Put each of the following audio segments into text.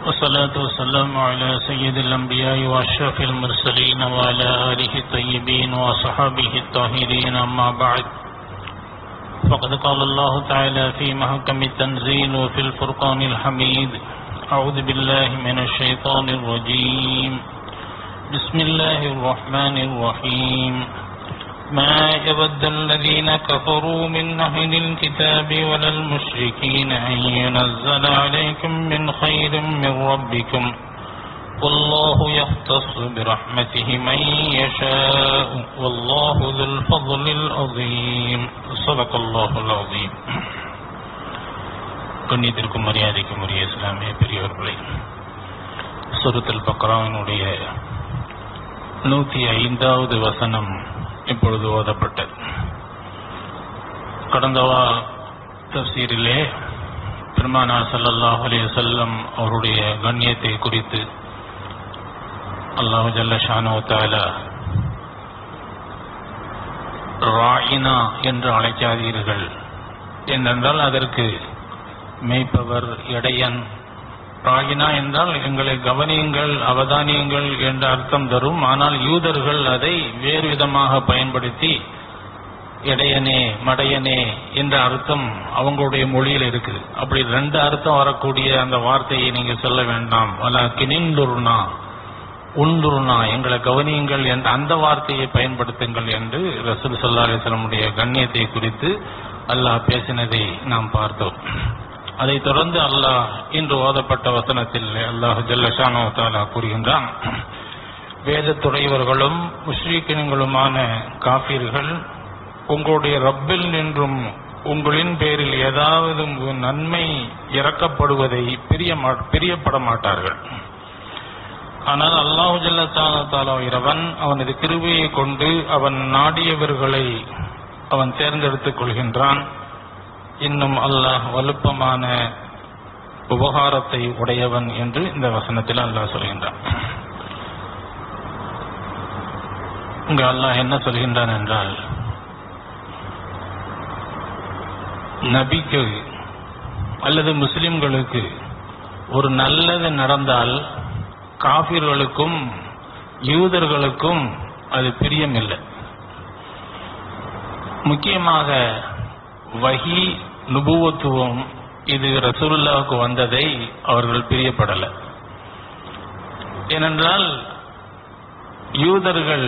والصلاة والسلام على سيد الأنبياء وأشرف المرسلين وعلى آله الطيبين وصحابه الطاهرين أما بعد فقد قال الله تعالى في محكم التنزيل وفي الفرقان الحميد أعوذ بالله من الشيطان الرجيم بسم الله الرحمن الرحيم ما يود الذين كفروا من أهل الكتاب ولا المشركين أن ينزل عليكم من خير من ربكم والله يختص برحمته من يشاء والله ذو الفضل العظيم صدق الله العظيم கண்ணியத்திற்கும் மரியாதைக்கும் உரிய இஸ்லாமிய பெரியவர்களே சுருத்தல் பக்ராவினுடைய நூத்தி ஐந்தாவது வசனம் இப்பொழுது ஓதப்பட்டது கடந்த வா தப்சீரிலே பெருமானா ஸல்லல்லாஹு அலைஹி வஸல்லம் அவருடைய கண்ணியத்தை குறித்து அல்லாஹு ஜல்ல ஷானு தாலா ராயினா என்று அழைக்காதீர்கள் ஏனென்றால் அதற்கு மேய்ப்பவர் இடையன் ராகினா என்றால் எங்களை கவனியுங்கள் அவதானியுங்கள் என்ற அர்த்தம் தரும் ஆனால் யூதர்கள் அதை வேறு விதமாக பயன்படுத்தி இடையனே மடையனே என்ற அர்த்தம் அவங்களுடைய மொழியில் இருக்குது அப்படி ரெண்டு அர்த்தம் வரக்கூடிய அந்த வார்த்தையை நீங்க சொல்ல வேண்டாம் வல கிணிந்துருனா உண்டுருனா எங்களை கவனியுங்கள் என்ற அந்த வார்த்தையை பயன்படுத்துங்கள் என்று ரசூல் சல்லா அலிஸ்லமுடைய கண்ணியத்தை குறித்து அல்லாஹ் பேசினதை நாம் பார்த்தோம் அதைத் தொடர்ந்து அல்லாஹ் இன்று ஓதப்பட்ட வசனத்தில் அல்லாஹ் ஜல்லஷானோ தாலா கூறுகின்றான் வேதத்துடையவர்களும் முஸ்லீக்கினங்களுமான காப்பீர்கள் உங்களுடைய ரப்பில் நின்றும் உங்களின் பேரில் ஏதாவது நன்மை இறக்கப்படுவதை பிரிய பிரியப்பட மாட்டார்கள் ஆனால் அல்லாஹு ஜல்லா இறைவன் அவனது கிருபையை கொண்டு அவன் நாடியவர்களை அவன் தேர்ந்தெடுத்துக் கொள்கின்றான் இன்னும் அல்லாஹ் வலுப்பமான உபகாரத்தை உடையவன் என்று இந்த வசனத்தில் அல்லாஹ் சொல்கின்றான் இங்க அல்லாஹ் என்ன சொல்கின்றான் என்றால் நபிக்கு அல்லது முஸ்லிம்களுக்கு ஒரு நல்லது நடந்தால் காபிர்களுக்கும் யூதர்களுக்கும் அது பிரியமில்லை முக்கியமாக வகி நுபுவத்துவம் இது ரசூலுல்லாவுக்கு வந்ததை அவர்கள் பிரியப்படல ஏனென்றால் யூதர்கள்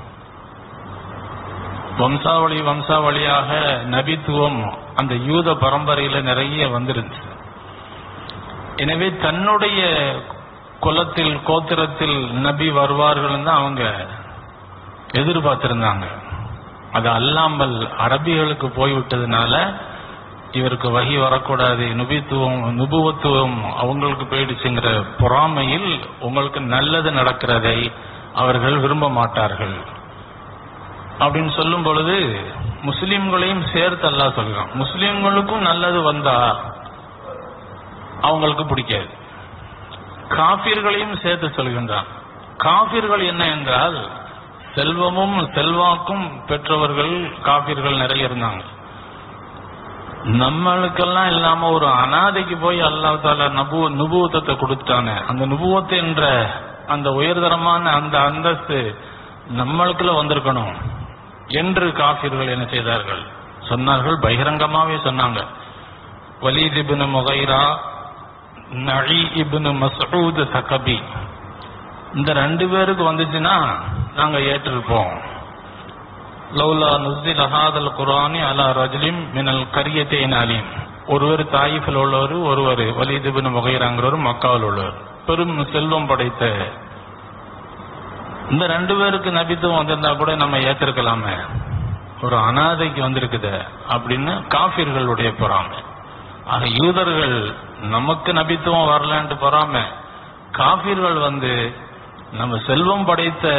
வம்சாவளி வம்சாவளியாக நபித்துவம் அந்த யூத பரம்பரையில நிறைய வந்திருந்துச்சு எனவே தன்னுடைய குலத்தில் கோத்திரத்தில் நபி வருவார்கள் தான் அவங்க எதிர்பார்த்திருந்தாங்க அது அல்லாமல் அரபிகளுக்கு போய்விட்டதுனால இவருக்கு வகி வரக்கூடாது நுபித்துவம் நுபுவத்துவம் அவங்களுக்கு போயிடுச்சுங்கிற பொறாமையில் உங்களுக்கு நல்லது நடக்கிறதை அவர்கள் விரும்ப மாட்டார்கள் அப்படின்னு சொல்லும் பொழுது முஸ்லிம்களையும் சேர்த்து அல்லா சொல்கிறான் முஸ்லிம்களுக்கும் நல்லது வந்தா அவங்களுக்கு பிடிக்காது காபிர்களையும் சேர்த்து சொல்கின்றான் காபிர்கள் என்ன என்றால் செல்வமும் செல்வாக்கும் பெற்றவர்கள் காபிர்கள் நிறைய இருந்தாங்க நம்மளுக்கெல்லாம் இல்லாம ஒரு அனாதைக்கு போய் அல்லா தால நபு நுபுவத்தை கொடுத்தானே அந்த நுபுவத்து என்ற அந்த உயர்தரமான அந்த அந்தஸ்து நம்மளுக்குள்ள வந்திருக்கணும் என்று காபிர்கள் என்ன செய்தார்கள் சொன்னார்கள் பகிரங்கமாவே சொன்னாங்க வலீத் இபின் முகைரா நழி இபின் மசூத் சகபி இந்த ரெண்டு பேருக்கு வந்துச்சுன்னா நாங்க ஏற்றிருப்போம் லவ்லா நுசில் அஹாதல் குரானி அலா ரஜிலிம் மினல் கரியத்தேன் அலீம் ஒருவர் தாயிஃபில் உள்ளவர் ஒருவர் வலிதுபின் முகைராங்கிறவர் மக்காவில் உள்ளவர் பெரும் செல்வம் படைத்த இந்த ரெண்டு பேருக்கு நபித்துவம் வந்திருந்தா கூட நம்ம ஏற்றிருக்கலாமே ஒரு அனாதைக்கு வந்திருக்குது அப்படின்னு காபிர்களுடைய பொறாமை ஆக யூதர்கள் நமக்கு நபித்துவம் வரலன்ட்டு பொறாம காபிர்கள் வந்து நம்ம செல்வம் படைத்த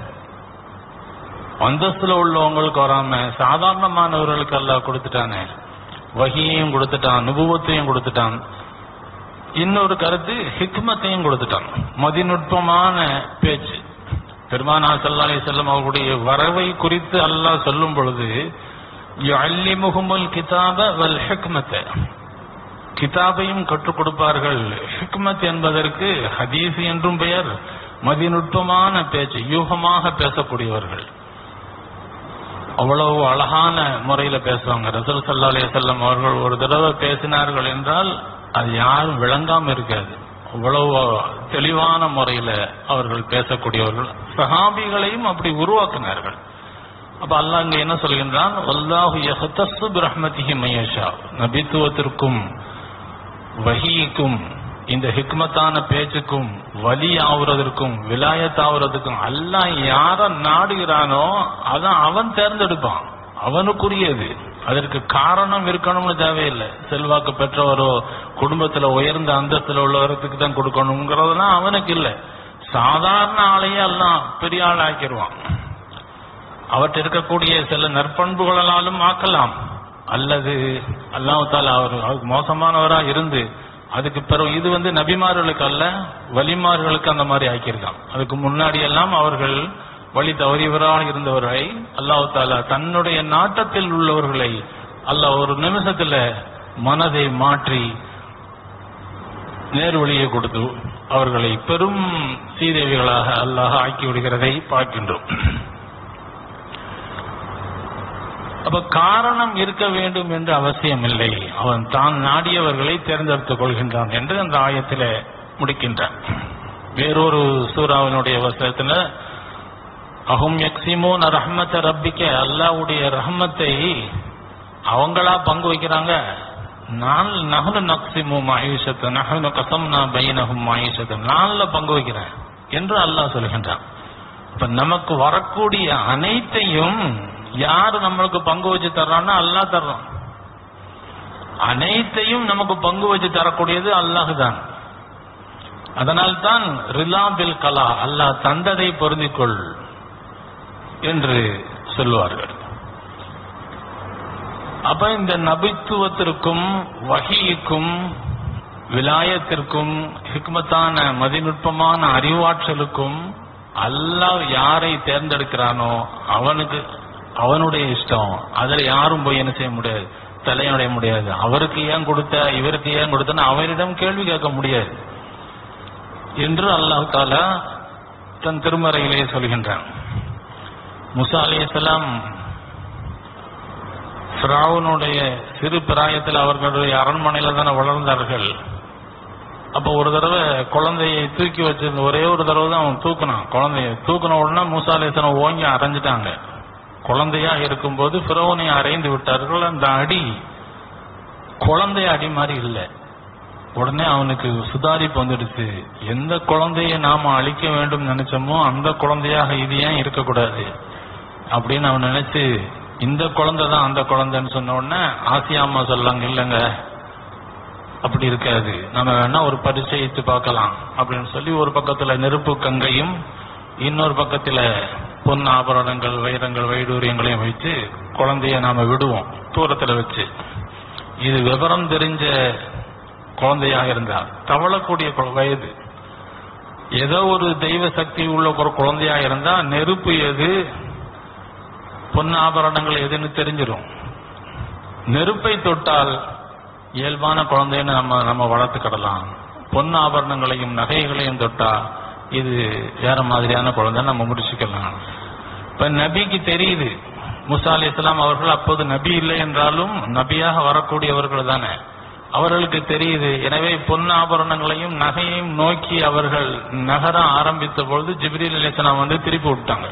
அந்தஸ்துல உள்ளவங்களுக்கு வராம சாதாரணமானவர்களுக்கு எல்லாம் கொடுத்துட்டானே வகியையும் கொடுத்துட்டான் நுபுவத்தையும் கொடுத்துட்டான் இன்னொரு கருத்து ஹிக்மத்தையும் கொடுத்துட்டான் மதிநுட்பமான பேச்சு பெருமானா சல்லா அலி செல்லம் அவர்களுடைய வரவை குறித்து அல்லாஹ் சொல்லும் பொழுது யுஅல்லிமுஹுமுல் கிதாப வல் ஹிக்மத கிதாபையும் கற்றுக் கொடுப்பார்கள் ஹிக்மத் என்பதற்கு ஹதீஸ் என்றும் பெயர் மதிநுட்பமான பேச்சு யூகமாக பேசக்கூடியவர்கள் அவ்வளவு அழகான முறையில பேசுவாங்க ரசூல் சல்லா அலையம் அவர்கள் ஒரு தடவை பேசினார்கள் என்றால் அது யாரும் விளங்காம இருக்காது அவ்வளவு தெளிவான முறையில அவர்கள் பேசக்கூடியவர்கள் சஹாபிகளையும் அப்படி உருவாக்கினார்கள் அப்ப அல்லாஹ் இங்க என்ன சொல்கின்றான் வல்லாஹு யஹ்தஸ்ஸு பிரஹ்மதிஹி மயஷா நபித்துவத்திற்கும் வஹீக்கும் இந்த ஹிக்மத்தான பேச்சுக்கும் வலி ஆகுறதற்கும் விலாயத் ஆகுறதுக்கும் அல்லாஹ் யார நாடுகிறானோ அதான் அவன் தேர்ந்தெடுப்பான் அவனுக்குரியது அதற்கு காரணம் இருக்கணும்னு தேவையில்லை செல்வாக்கு பெற்றவரோ குடும்பத்துல உயர்ந்த அந்தஸ்துல உள்ளவருக்கு தான் கொடுக்கணுங்கிறதெல்லாம் அவனுக்கு இல்லை சாதாரண ஆளையே எல்லாம் பெரிய ஆள் ஆக்கிடுவான் அவற்றை இருக்கக்கூடிய சில நற்பண்புகளாலும் ஆக்கலாம் அல்லது அல்லாஹ் தாலா அவர் அவருக்கு மோசமானவரா இருந்து அதுக்கு பிறகு இது வந்து நபிமார்களுக்கு அல்ல வலிமார்களுக்கு அந்த மாதிரி ஆக்கியிருக்கான் அதுக்கு முன்னாடி எல்லாம் அவர்கள் வழி தவறியவராக இருந்தவர்களை அல்லாஹ் தாலா தன்னுடைய நாட்டத்தில் உள்ளவர்களை அல்லாஹ் ஒரு நிமிஷத்துல மனதை மாற்றி நேர் வழியை கொடுத்து அவர்களை பெரும் சீதேவிகளாக அல்லாஹ் ஆக்கி விடுகிறதை பார்க்கின்றோம் அப்ப காரணம் இருக்க வேண்டும் என்று அவசியம் இல்லை அவன் தான் நாடியவர்களை தேர்ந்தெடுத்துக் கொள்கின்றான் என்று அந்த ஆயத்தில் முடிக்கின்றான் வேறொரு சூறாவினுடைய வசனத்துல அஹும் யக்ஸிமூன் ரஹ்மத்த ரப்பிக்க அல்லாவுடைய ரஹ்மத்தை அவங்களா பங்கு வைக்கிறாங்க நான் நகனு நக்சிமு மாயுஷத்து நகனு கசம்னா பைனஹும் மாயுஷத்து நான்ல பங்கு வைக்கிறேன் என்று அல்லாஹ் சொல்கின்றான் இப்ப நமக்கு வரக்கூடிய அனைத்தையும் யாரு நம்மளுக்கு பங்கு வச்சு தர்றான்னா அல்லாஹ் தர்றான் அனைத்தையும் நமக்கு பங்கு வச்சு தரக்கூடியது அல்லாஹ் தான் அதனால்தான் ரிலா பில் கலா அல்லாஹ் தந்ததை பொருந்திக்கொள் என்று சொல்லுவார்கள் அப்ப இந்த நபித்துவத்திற்கும் வகிக்கும் விலாயத்திற்கும் ஹிக்மத்தான மதிநுட்பமான அறிவாற்றலுக்கும் அல்லாஹ் யாரை தேர்ந்தெடுக்கிறானோ அவனுக்கு அவனுடைய இஷ்டம் அதுல யாரும் போய் என்ன செய்ய முடியாது தலையடைய முடியாது அவருக்கு ஏன் கொடுத்த இவருக்கு ஏன் கொடுத்தன்னு அவரிடம் கேள்வி கேட்க முடியாது என்று அல்லாஹ் தாலா தன் திருமறையிலே சொல்கின்றான் முசா அலிஸ்லாம் ஃபிராவுனுடைய சிறு பிராயத்தில் அவர்களுடைய அரண்மனையில தானே வளர்ந்தார்கள் அப்ப ஒரு தடவை குழந்தையை தூக்கி வச்சிருந்த ஒரே ஒரு தடவை தான் அவன் தூக்குனான் குழந்தைய தூக்குன உடனே மூசா அலிஸ்லாம் ஓங்கி அரைஞ்சிட்டாங்க குழந்தையா இருக்கும்போது பிறவனை அறைந்து விட்டார்கள் அந்த அடி குழந்தை அடி மாதிரி இல்லை உடனே அவனுக்கு சுதாரிப்பு வந்துடுச்சு எந்த குழந்தையை நாம அழிக்க வேண்டும் நினைச்சோமோ அந்த குழந்தையாக இது ஏன் இருக்கக்கூடாது அப்படின்னு அவன் நினைச்சு இந்த குழந்தை தான் அந்த குழந்தைன்னு சொன்ன உடனே ஆசியா அம்மா சொல்லாங்க இல்லைங்க அப்படி இருக்காது நம்ம வேணா ஒரு பரிச்சயித்து பார்க்கலாம் அப்படின்னு சொல்லி ஒரு பக்கத்துல நெருப்பு கங்கையும் இன்னொரு பக்கத்துல பொன் ஆபரணங்கள் வைரங்கள் வைடூரியங்களையும் வைத்து குழந்தைய நாம விடுவோம் தூரத்துல வச்சு இது விவரம் தெரிஞ்ச குழந்தையாக இருந்தா தவளக்கூடிய கு- வயது ஏதோ ஒரு தெய்வ சக்தி உள்ள ஒரு குழந்தையா இருந்தா நெருப்பு எது பொன் ஆபரணங்கள் எதுன்னு தெரிஞ்சிடும் நெருப்பை தொட்டால் இயல்பான குழந்தைன்னு நம்ம நம்ம வளர்த்துக்கிடலாம் பொன் ஆபரணங்களையும் நகைகளையும் தொட்டா இது வேற மாதிரியான குழந்தை நம்ம முடிச்சுக்கலாம் இப்ப நபிக்கு தெரியுது முசா அலி இஸ்லாம் அவர்கள் அப்போது நபி இல்லை என்றாலும் நபியாக வரக்கூடியவர்கள் தானே அவர்களுக்கு தெரியுது எனவே பொன் ஆபரணங்களையும் நகையையும் நோக்கி அவர்கள் நகர ஆரம்பித்த பொழுது ஜிப்ரீல் அலிஸ்லாம் வந்து திருப்பி விட்டாங்க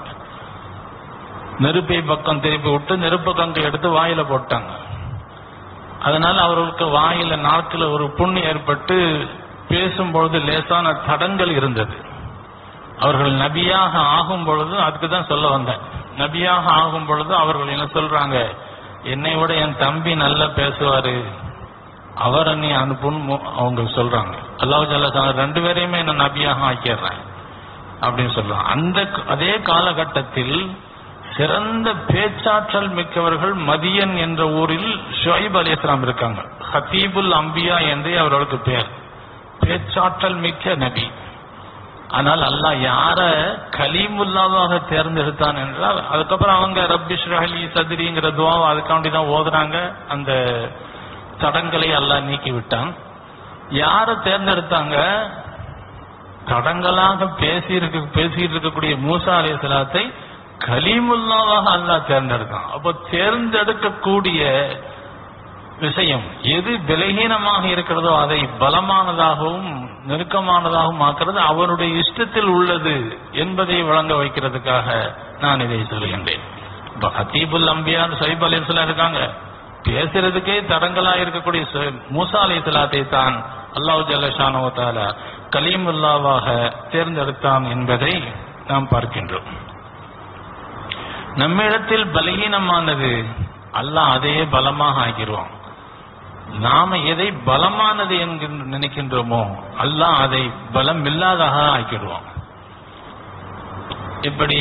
நெருப்பை பக்கம் திருப்பி விட்டு நெருப்பு கங்கை எடுத்து வாயில போட்டாங்க அதனால அவர்களுக்கு வாயில நாக்கில் ஒரு புண்ணு ஏற்பட்டு பேசும்பொழுது லேசான தடங்கள் இருந்தது அவர்கள் நபியாக ஆகும் பொழுது அதுக்கு தான் சொல்ல வந்தேன் நபியாக ஆகும் பொழுது அவர்கள் என்ன சொல்றாங்க என்னை விட என் தம்பி நல்லா பேசுவாரு அவரை நீ அனுப்புன்னு அவங்க சொல்றாங்க அல்லாஹ் ஜல்ல சொன்னார், ரெண்டு பேரையுமே நான் நபியாக ஆக்கிடுறேன் அப்படின்னு சொல்றாங்க அந்த அதே காலகட்டத்தில் சிறந்த பேச்சாற்றல் மிக்கவர்கள் மதியன் என்ற ஊரில் ஷுவைப் அலிஸ்லாம் இருக்காங்க ஹத்தீபுல் அம்பியா என்றே அவர்களுக்கு பேர் பேச்சாற்றல் மிக்க நபி ஆனால் அல்லாஹ் யார கலீமுல்லாவாக தேர்ந்தெடுத்தான் என்றால் அதுக்கப்புறம் அவங்க ரப்பிஷ் ரஹலி சதுரிங்கிற துவாவை அதுக்காண்டி தான் ஓதுறாங்க அந்த தடங்களை அல்லாஹ் நீக்கி விட்டான் யாரை தேர்ந்தெடுத்தாங்க தடங்களாக பேசி இருக்க பேசிட்டு இருக்கக்கூடிய மூசா அலைஹிஸ்ஸலாத்தை கலீமுல்லாவாக அல்லாஹ் தேர்ந்தெடுத்தான் அப்போ தேர்ந்தெடுக்கக்கூடிய விஷயம் எது பலகீனமாக இருக்கிறதோ அதை பலமானதாகவும் நெருக்கமானதாகவும் ஆக்கிறது அவருடைய இஷ்டத்தில் உள்ளது என்பதை வழங்க வைக்கிறதுக்காக நான் இதை சொல்கின்றேன் இப்ப ஹத்தீபுல் அம்பியான் சைப் அலிஸ்லாம் இருக்காங்க பேசுறதுக்கே தடங்களா இருக்கக்கூடிய சு- மூசா அலிஸ்லாத்தை தான் அல்லாஹ் ஜல்லஷானவத்தால கலீமுல்லாவாக தேர்ந்தெடுத்தான் என்பதை நாம் பார்க்கின்றோம் நம்மிடத்தில் பலகீனமானது அல்லாஹ் அதையே பலமாக ஆக்கிடுவான் நாம எதை பலமானது என்கின்ற நினைக்கின்றோமோ அல்லாஹ் அதை பலம் இல்லாதாக ஆக்கிடுவான் இப்படி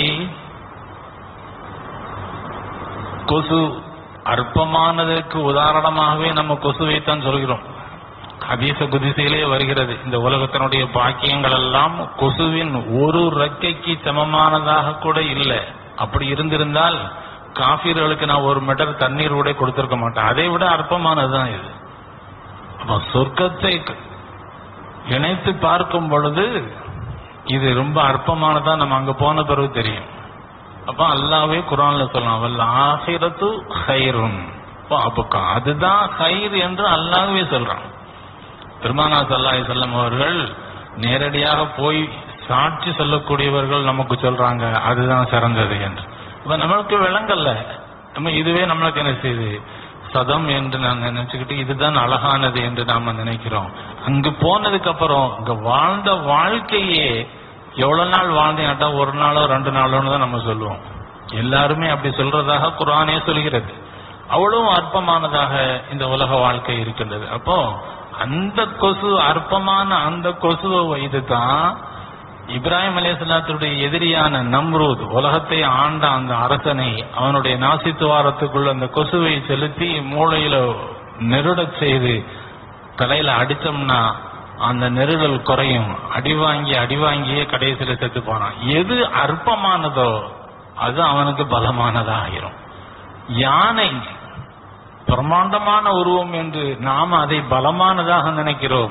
கொசு அற்பமானதுக்கு உதாரணமாகவே நம்ம கொசுவைத்தான் சொல்கிறோம் ஹதீச குதிசையிலே வருகிறது இந்த உலகத்தினுடைய பாக்கியங்கள் எல்லாம் கொசுவின் ஒரு ரெக்கைக்கு சமமானதாக கூட இல்லை அப்படி இருந்திருந்தால் காஃபிர்களுக்கு நான் ஒரு மீட்டர் தண்ணீர் கூட கொடுத்திருக்க மாட்டேன் அதை விட அற்பமானதுதான் இது அப்ப சொர்க்கத்தை க- இணைத்து பார்க்கும் பொழுது இது ரொம்ப அற்பமானதா நம்ம அங்க போன பிறகு தெரியும் அப்ப அல்லாவே குரான்ல சொல்லலாம் வல்ல ஆஹிரத்து ஹைருன் அப்ப அப்ப க- அதுதான் ஹைர் என்று அல்லாஹ்வே சொல்றான் பெருமானா சல்லாஹி செல்லம் அவர்கள் நேரடியாக போய் சாட்சி சொல்லக்கூடியவர்கள் நமக்கு சொல்றாங்க அதுதான் சிறந்தது என்று இப்ப நம்மளுக்கு விளங்கல்ல நம்ம இதுவே நம்மளுக்கு என்ன செய்யுது சதம் என்று நான் நினைச்சுக்கிட்டு இதுதான் அழகானது என்று நாம நினைக்கிறோம் அங்கு போனதுக்கு அப்புறம் இங்க வாழ்ந்த வாழ்க்கையே எவ்வளவு நாள் வாழ்ந்தேன்டா ஒரு நாளோ ரெண்டு நாளோன்னு தான் நம்ம சொல்லுவோம் எல்லாருமே அப்படி சொல்றதாக குரானே சொல்கிறது அவ்வளவு அற்பமானதாக இந்த உலக வாழ்க்கை இருக்கின்றது அப்போ அந்த கொசு அற்பமான அந்த கொசுவை வைத்து தான் இப்ராஹிம் அலையாத்துடைய எதிரியான நம்ரூத் உலகத்தை ஆண்ட அந்த அரசனை அவனுடைய நாசித்துவாரத்துக்குள்ள அந்த கொசுவை செலுத்தி மூளையில நெருடச் செய்து தலையில அடிச்சோம்னா அந்த நெருடல் குறையும் அடி வாங்கி அடி வாங்கியே கடைசியில செத்து போனான் எது அற்பமானதோ அது அவனுக்கு பலமானதா ஆயிரும் யானை பிரம்மாண்டமான உருவம் என்று நாம அதை பலமானதாக நினைக்கிறோம்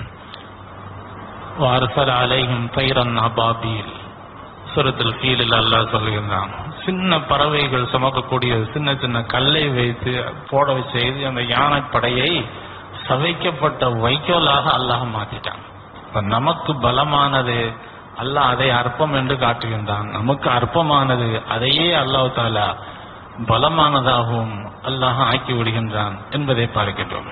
வாரசல் அலையும் தைரன் அபாபீல் சுரத்தில் கீழில் அல்லாஹ் சொல்லுகின்றான் சின்ன பறவைகள் சுமக்கக்கூடிய சின்ன சின்ன கல்லை வைத்து போட செய்து அந்த யானை படையை சவைக்கப்பட்ட வைக்கோலாக அல்லாஹ் மாத்திட்டான் இப்ப நமக்கு பலமானது அல்லாஹ் அதை அற்பம் என்று காட்டுகின்றான் நமக்கு அற்பமானது அதையே அல்லாஹ் தாலா பலமானதாகவும் அல்லாஹ் ஆக்கி விடுகின்றான் என்பதை பார்க்கின்றோம்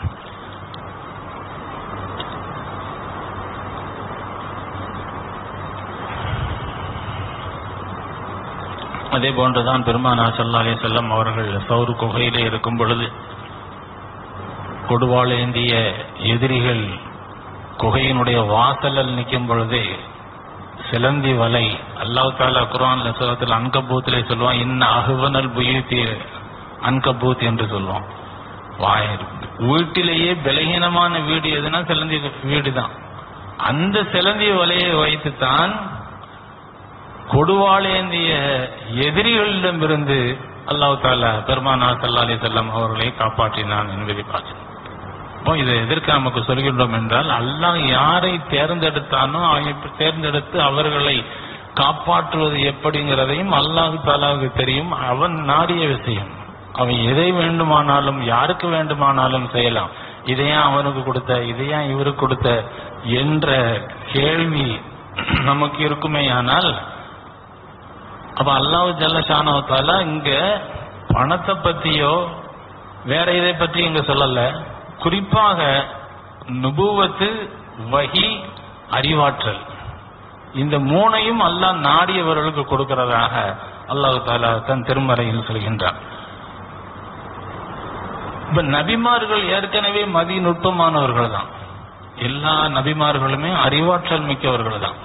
அதே போன்றுதான் பெருமானா சல்லா அலி செல்லம் அவர்கள் சௌரு குகையிலே இருக்கும் பொழுது கொடுவாள் ஏந்திய எதிரிகள் குகையினுடைய வாசலில் நிற்கும் பொழுதே சிலந்தி வலை அல்லாஹ் தாலா குரான்ல சுரத்தில் அன்கபூத்திலே சொல்லுவான் இன்ன அகுவனல் புயூத்தி அன்கபூத் என்று சொல்லுவான் வாய் வீட்டிலேயே பலகீனமான வீடு எதுனா சிலந்தி வீடு தான் அந்த சிலந்தி வலையை வைத்துத்தான் கொடுவாளேந்திய எதிரிகளிடமிருந்து அல்லாஹ் தாலா பெருமானா சல்லா அலி செல்லம் அவர்களை காப்பாற்றினான் என்பதை பார்த்தோம் அப்போ இதை எதற்கு நமக்கு சொல்கின்றோம் என்றால் அல்லாஹ் யாரை தேர்ந்தெடுத்தானோ அவனை தேர்ந்தெடுத்து அவர்களை காப்பாற்றுவது எப்படிங்கிறதையும் அல்லாஹ் தாலாவுக்கு தெரியும் அவன் நாடிய விஷயம் அவன் எதை வேண்டுமானாலும் யாருக்கு வேண்டுமானாலும் செய்யலாம் இதையா அவனுக்கு கொடுத்த இதையா இவருக்கு கொடுத்த என்ற கேள்வி நமக்கு இருக்குமேயானால் அப்ப அல்லாஹ் ஜல்லஷானவத்தால இங்க பணத்தை பத்தியோ வேற இதை பத்தி இங்க சொல்லல குறிப்பாக நுபுவத்து வகி அறிவாற்றல் இந்த மூணையும் அல்லாஹ் நாடியவர்களுக்கு கொடுக்கிறதாக அல்லாஹ் தாலா தன் திருமறையில் சொல்கின்றான் இப்ப நபிமார்கள் ஏற்கனவே மதி நுட்பமானவர்கள் தான் எல்லா நபிமார்களுமே அறிவாற்றல் மிக்கவர்கள் தான்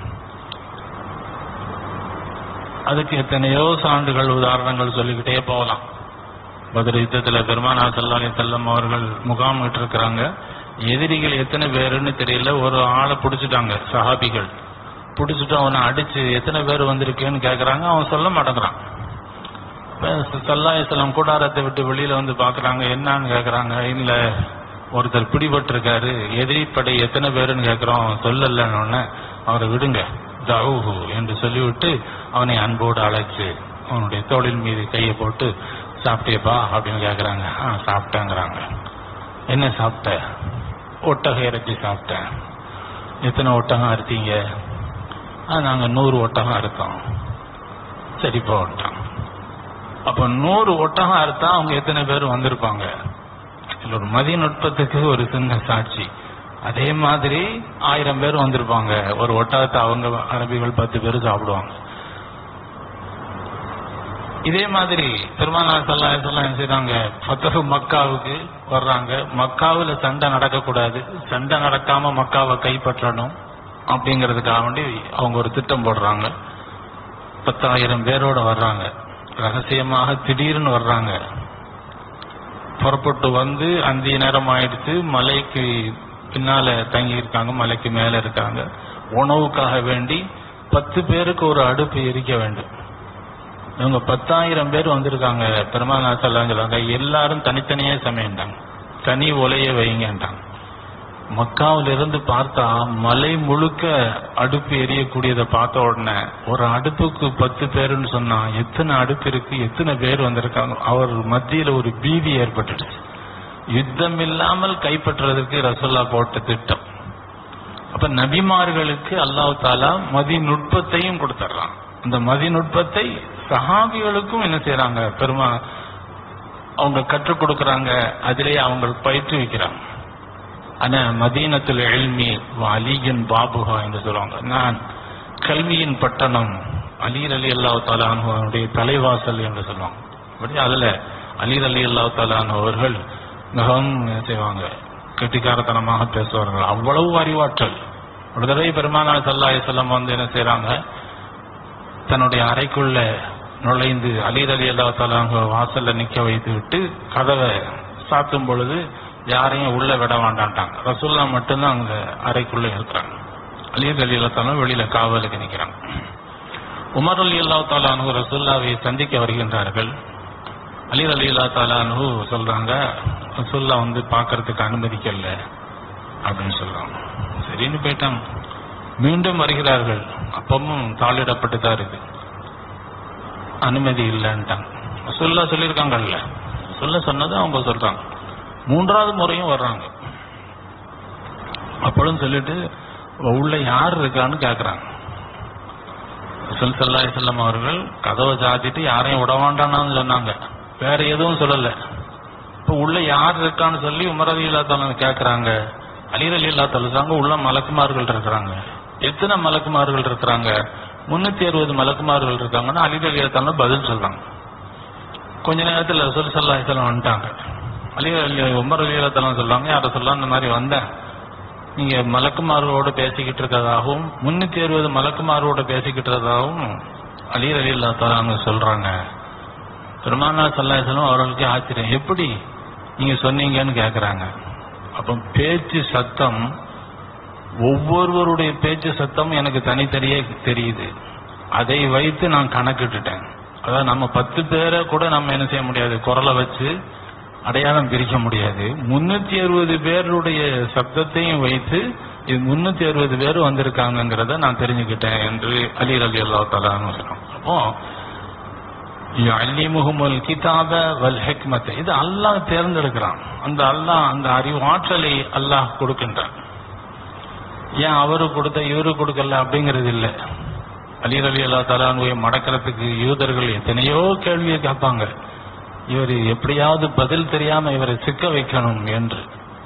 அதுக்கு எத்தனையோ சான்றுகள் உதாரணங்கள் சொல்லிக்கிட்டே போகலாம் பதில் யுத்தத்தில் பெருமானா சல்லாலி செல்லம் அவர்கள் முகாம் இருக்கிறாங்க எதிரிகள் எத்தனை பேருன்னு தெரியல ஒரு ஆளை பிடிச்சிட்டாங்க சஹாபிகள் பிடிச்சிட்டு அவனை அடிச்சு எத்தனை பேர் வந்திருக்கேன்னு கேட்கறாங்க அவன் சொல்ல மாட்டேங்கிறான் சல்லாஹலம் கூடாரத்தை விட்டு வெளியில வந்து பாக்குறாங்க என்னன்னு கேக்குறாங்க இல்ல ஒருத்தர் பிடிபட்டிருக்காரு எதிரிப்படை எத்தனை பேருன்னு கேக்குறோம் சொல்லலன்னு அவரை விடுங்க தவுஹு என்று சொல்லிவிட்டு அவனை அன்போடு அழைச்சு அவனுடைய தோளின் மீது கையை போட்டு சாப்பிட்டியப்பா அப்படின்னு கேக்குறாங்க ஆ சாப்பிட்டேங்கிறாங்க என்ன சாப்பிட்ட ஒட்டக இறைச்சி சாப்பிட்டேன் எத்தனை ஒட்டகம் அறுத்தீங்க ஆ நாங்க நூறு ஒட்டகம் அறுத்தோம் சரி போட்டோம் அப்ப நூறு ஒட்டகம் அறுத்தா அவங்க எத்தனை பேர் வந்திருப்பாங்க இதுல ஒரு மதிய நுட்பத்துக்கு ஒரு சின்ன சாட்சி அதே மாதிரி ஆயிரம் பேர் வந்திருப்பாங்க ஒரு ஒட்டகத்தை அவங்க அரபிகள் பத்து பேர் சாப்பிடுவாங்க இதே மாதிரி பெருமானா சல்லா சொல்லம் என்ன செய்றாங்க ஃபத்தஹு மக்காவுக்கு வர்றாங்க மக்காவுல சண்டை நடக்கக்கூடாது சண்டை நடக்காம மக்காவை கைப்பற்றணும் அப்படிங்கிறதுக்காக வேண்டி அவங்க ஒரு திட்டம் போடுறாங்க பத்தாயிரம் பேரோட வர்றாங்க ரகசியமாக திடீர்னு வர்றாங்க புறப்பட்டு வந்து அந்திய நேரம் ஆயிடுச்சு மலைக்கு பின்னால தங்கி இருக்காங்க மலைக்கு மேல இருக்காங்க உணவுக்காக வேண்டி பத்து பேருக்கு ஒரு அடுப்பு எரிக்க வேண்டும் இவங்க பத்தாயிரம் பேர் வந்திருக்காங்க பெருமாள் சொல்லுவாங்க எல்லாரும் தனித்தனியே சமையண்டாங்க தனி ஒலைய வைங்கன்றாங்க மக்காவில இருந்து பார்த்தா மலை முழுக்க அடுப்பு எரியக்கூடியதை பார்த்த உடனே ஒரு அடுப்புக்கு பத்து பேருன்னு சொன்னா எத்தனை அடுப்பு இருக்கு எத்தனை பேர் வந்திருக்காங்க அவர் மத்தியில ஒரு பீதி ஏற்பட்டுடுச்சு யுத்தம் இல்லாமல் கைப்பற்றுறதுக்கு ரசோல்லா போட்ட திட்டம் அப்ப நபிமார்களுக்கு அல்லாஹ் தாலா மதி நுட்பத்தையும் கொடுத்துட்றான் அந்த மதி நுட்பத்தை சஹாபிகளுக்கும் என்ன செய்யறாங்க பெருமா அவங்க கற்றுக் கொடுக்கறாங்க அதிலேயே அவங்க பயிற்றுவிக்கிறாங்க ஆனா மதீனத்துல எல்மி அலியின் பாபுகா என்று சொல்லுவாங்க நான் கல்வியின் பட்டணம் அலீர் அலி அல்லா தாலானுடைய தலைவாசல் என்று சொல்லுவாங்க அப்படி அதுல அலீர் அலி அல்லா தாலானு அவர்கள் மிகவும் என்ன செய்வாங்க கெட்டிக்காரத்தனமாக பேசுவார்கள் அவ்வளவு அறிவாற்றல் ஒரு தடவை பெருமானார் சல்லா செல்லம் வந்து என்ன செய்யறாங்க தன்னுடைய அறைக்குள்ள நுழைந்து அலீர் அலி அல்லா தாலாங்க வாசல்ல நிக்க வைத்து விட்டு கதவை சாத்தும் பொழுது யாரையும் உள்ள விட வேண்டான்ட்டாங்க ரசூல்லா மட்டும்தான் அங்க அறைக்குள்ள இருக்கிறாங்க அலீர் அலி அல்லா தாலா வெளியில காவலுக்கு நிக்கிறாங்க உமர் அலி அல்லா தாலானு ரசூல்லாவை சந்திக்க வருகின்றார்கள் அலீர் அலி அல்லா தாலானு சொல்றாங்க ரசூல்லா வந்து பார்க்கறதுக்கு அனுமதிக்கல அப்படின்னு சொல்றாங்க சரின்னு போயிட்டாங்க மீண்டும் வருகிறார்கள் அப்பவும் தாளிடப்பட்டு தான் இருக்கு அனுமதி இல்லைன்ட்டாங்க சொல்ல சொல்லியிருக்காங்கல்ல சொல்ல சொன்னதை அவங்க சொல்றாங்க மூன்றாவது முறையும் வர்றாங்க அப்பளும் சொல்லிட்டு உள்ள யார் இருக்கான்னு கேக்குறாங்க ரசூல் சல்லா செல்லம் அவர்கள் கதவை சாத்திட்டு யாரையும் விட வேண்டாம்னு சொன்னாங்க வேற எதுவும் சொல்லல இப்ப உள்ள யார் இருக்கான்னு சொல்லி உமரதி இல்லாத்தாலும் கேக்குறாங்க அலீர் அலி இல்லா சொல்லுறாங்க உள்ள மலக்குமார்கள் இருக்கிறாங்க எத்தனை மலக்குமார்கள் இருக்கிறாங்க முன்னூத்தி அறுபது மலக்குமார்கள் இருக்காங்கன்னா அலி அலி இல்லாத்தாலும் பதில் சொல்றாங்க கொஞ்ச நேரத்துல ரசூல் சல்லா செல்லம் வந்துட்டாங்க அலி அலி உமர் அலி இல்லாத்தாலும் சொல்றாங்க யார சொல்லலாம் இந்த மாதிரி வந்தேன் நீங்க மலக்குமாரோட பேசிக்கிட்டு இருக்கிறதாகவும் முன்னூத்தி அறுபது மலக்குமாரோட பேசிக்கிட்டு இருக்கிறதாகவும் அலீர் அலி அல்லா சொல்றாங்க பெருமானா சல்லாசலம் அவர்களுக்கு ஆச்சரியம் எப்படி நீங்க சொன்னீங்கன்னு கேக்குறாங்க அப்ப பேச்சு சத்தம் ஒவ்வொருவருடைய பேச்சு சத்தம் எனக்கு தனித்தனியே தெரியுது அதை வைத்து நான் கணக்கிட்டுட்டேன் அதாவது நம்ம பத்து பேரை கூட நம்ம என்ன செய்ய முடியாது குரலை வச்சு அடையாளம் பிரிக்க முடியாது முன்னூத்தி அறுபது பேருடைய சப்தத்தையும் வைத்து இது முன்னூத்தி அறுபது பேர் வந்திருக்காங்கிறத நான் தெரிஞ்சுக்கிட்டேன் என்று அலி அலி அல்லா தலான்னு சொன்னோம் அப்போ அல்லிமுகமுல் கிதாப வல் ஹெக்மத் இது அல்லாஹ் தேர்ந்தெடுக்கிறான் அந்த அல்லாஹ் அந்த அறிவு ஆற்றலை அல்லாஹ் கொடுக்கின்றான் ஏன் அவரு கொடுத்த இவரு கொடுக்கல அப்படிங்கிறது இல்லை அலி அலி அல்லா தலானுவை மடக்கிறதுக்கு யூதர்கள் எத்தனையோ கேள்வியை கேட்பாங்க இவர் எப்படியாவது பதில் தெரியாம இவரை சிக்க வைக்கணும் என்று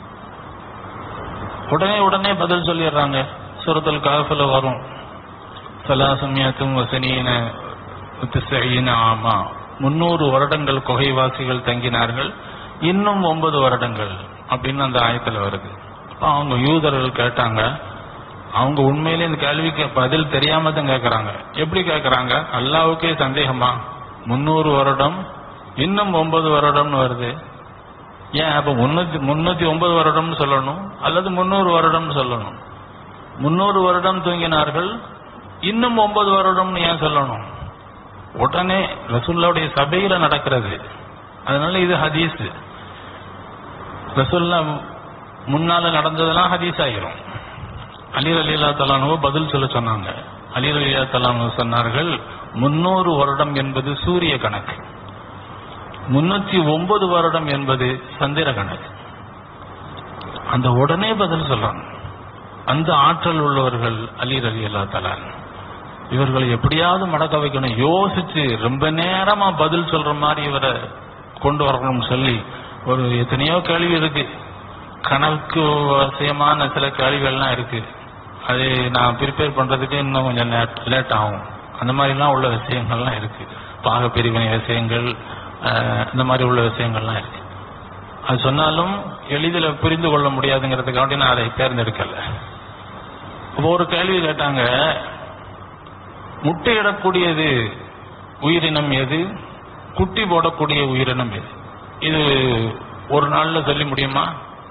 உடனே உடனே பதில் சொல்லிடுறாங்க சுரத்தல் காஃபில் வரும் சலாசமியத்தும் வசனியின முத்துசையின ஆமா முன்னூறு வருடங்கள் குகைவாசிகள் தங்கினார்கள் இன்னும் ஒன்பது வருடங்கள் அப்படின்னு அந்த ஆயத்துல வருது அப்ப அவங்க யூதர்கள் கேட்டாங்க அவங்க உண்மையிலே இந்த கேள்விக்கு பதில் தெரியாம தான் கேட்கறாங்க எப்படி கேட்கறாங்க அல்லாவுக்கே சந்தேகமா முன்னூறு வருடம் இன்னும் ஒன்பது வருடம்னு வருது ஏன் அப்ப முன்னூத்தி முன்னூத்தி ஒன்பது வருடம்னு சொல்லணும் அல்லது முன்னூறு வருடம்னு சொல்லணும் முன்னூறு வருடம் தூங்கினார்கள் இன்னும் ஒன்பது வருடம்னு ஏன் சொல்லணும் உடனே ரசூல்லாவுடைய சபையில நடக்கிறது அதனால இது ஹதீஸ் ரசூல்லா முன்னால நடந்ததெல்லாம் ஹதீஸ் ஆயிரும் அலி அலிலா தலானுவோ பதில் சொல்ல சொன்னாங்க அலி அலிலா தலானு சொன்னார்கள் முன்னூறு வருடம் என்பது சூரிய கணக்கு முன்னூத்தி ஒன்பது வருடம் என்பது சந்திர கணக்கு அந்த உடனே பதில் சொல்றாங்க அந்த ஆற்றல் உள்ளவர்கள் அலி அலி அல்லா தலான் இவர்களை எப்படியாவது மடக்க வைக்கணும் யோசிச்சு ரொம்ப நேரமா பதில் சொல்ற மாதிரி இவரை கொண்டு வரணும்னு சொல்லி ஒரு எத்தனையோ கேள்வி இருக்கு கணக்கு அவசியமான சில கேள்விகள்லாம் இருக்கு அது நான் ப்ரிப்பேர் பண்றதுக்கு இன்னும் கொஞ்சம் லேட் ஆகும் அந்த மாதிரிலாம் உள்ள விஷயங்கள்லாம் இருக்கு பாக பிரிவினை விஷயங்கள் அஹ், இந்த மாதிரி உள்ள விஷயங்கள்லாம் இருக்கு அது சொன்னாலும் எளிதில் புரிந்து கொள்ள முடியாதுங்கிறதுக்காண்டி நான் அதை தேர்ந்தெடுக்கல இப்போ ஒரு கேள்வி கேட்டாங்க முட்டையிடக்கூடியது உயிரினம் எது குட்டி போடக்கூடிய உயிரினம் எது இது ஒரு நாள்ல சொல்லி முடியுமா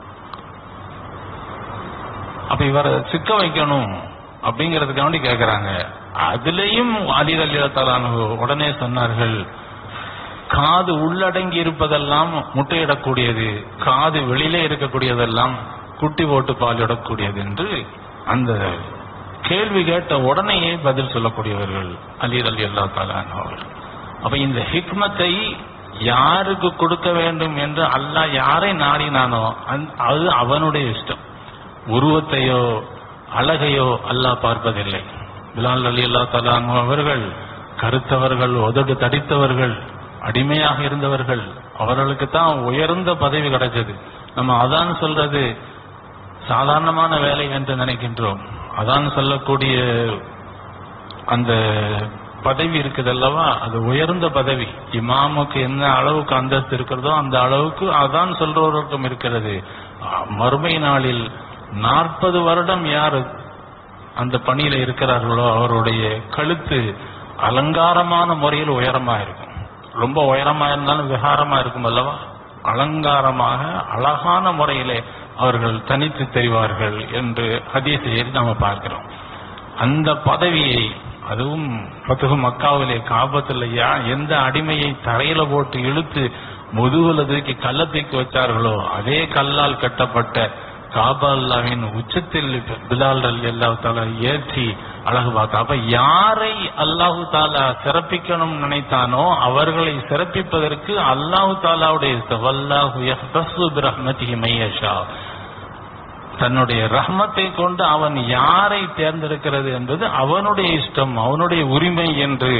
அப்ப இவரை சிக்க வைக்கணும் அப்படிங்கறதுக்காண்டி கேக்குறாங்க அதுலயும் அதிரலியத்தாலான உடனே சொன்னார்கள் காது உள்ளடங்கி இருப்பதெல்லாம் முட்டையிடக்கூடியது காது வெளியிலே இருக்கக்கூடியதெல்லாம் குட்டி போட்டு பாலிடக்கூடியது என்று அந்த கேள்வி கேட்ட உடனேயே பதில் சொல்லக்கூடியவர்கள் அலி அலி அல்லா அவர்கள் அப்ப இந்த ஹிக்மத்தை யாருக்கு கொடுக்க வேண்டும் என்று அல்லாஹ் யாரை நாடினானோ அந்த- அது அவனுடைய இஷ்டம் உருவத்தையோ அழகையோ அல்லாஹ் பார்ப்பதில்லை பிலால் அலி அல்லா தலானு அவர்கள் கருத்தவர்கள் உதடு தடித்தவர்கள் அடிமையாக இருந்தவர்கள் அவர்களுக்கு தான் உயர்ந்த பதவி கிடைச்சது நம்ம அதான் சொல்றது சாதாரணமான வேலை என்று நினைக்கின்றோம் அதான் சொல்லக்கூடிய அந்த பதவி இருக்குது அல்லவா அது உயர்ந்த பதவி இமாமுக்கு என்ன அளவுக்கு அந்தஸ்து இருக்கிறதோ அந்த அளவுக்கு அதான் சொல்றவருக்கும் இருக்கிறது அஹ், மறுமை நாளில் நாற்பது வருடம் யார் அந்த பணியில இருக்கிறார்களோ அவருடைய கழுத்து அலங்காரமான முறையில் உயரமா இருக்கும் ரொம்ப உயரமா இருந்தாலும் விகாரமா இருக்கும் அல்லவா அலங்காரமாக அழகான முறையிலே அவர்கள் தனித்து தெரிவார்கள் என்று ஹதீஸையை நாம பார்க்கிறோம் அந்த பதவியை அதுவும் பத்துகு மக்காவிலே காபத்துல யா எந்த அடிமையை தரையில போட்டு இழுத்து முதுகுல தூக்கி கல்ல தூக்கி வச்சார்களோ அதே கல்லால் கட்டப்பட்ட காபா அல்லாவின் உச்சத்தில் பிலால் அலி அல்லாஹ் தாலா ஏற்றி அழகு பார்க்க அப்ப யாரை அல்லாஹு தாலா சிறப்பிக்கணும் நினைத்தானோ அவர்களை சிறப்பிப்பதற்கு அல்லாஹு தாலாவுடைய வல்லாஹு யஹ்தஸ்ஸு பிரஹ்மதிஹி மையஷா தன்னுடைய ரஹ்மத்தை கொண்டு அவன் யாரை தேர்ந்தெடுக்கிறது என்பது அவனுடைய இஷ்டம் அவனுடைய உரிமை என்று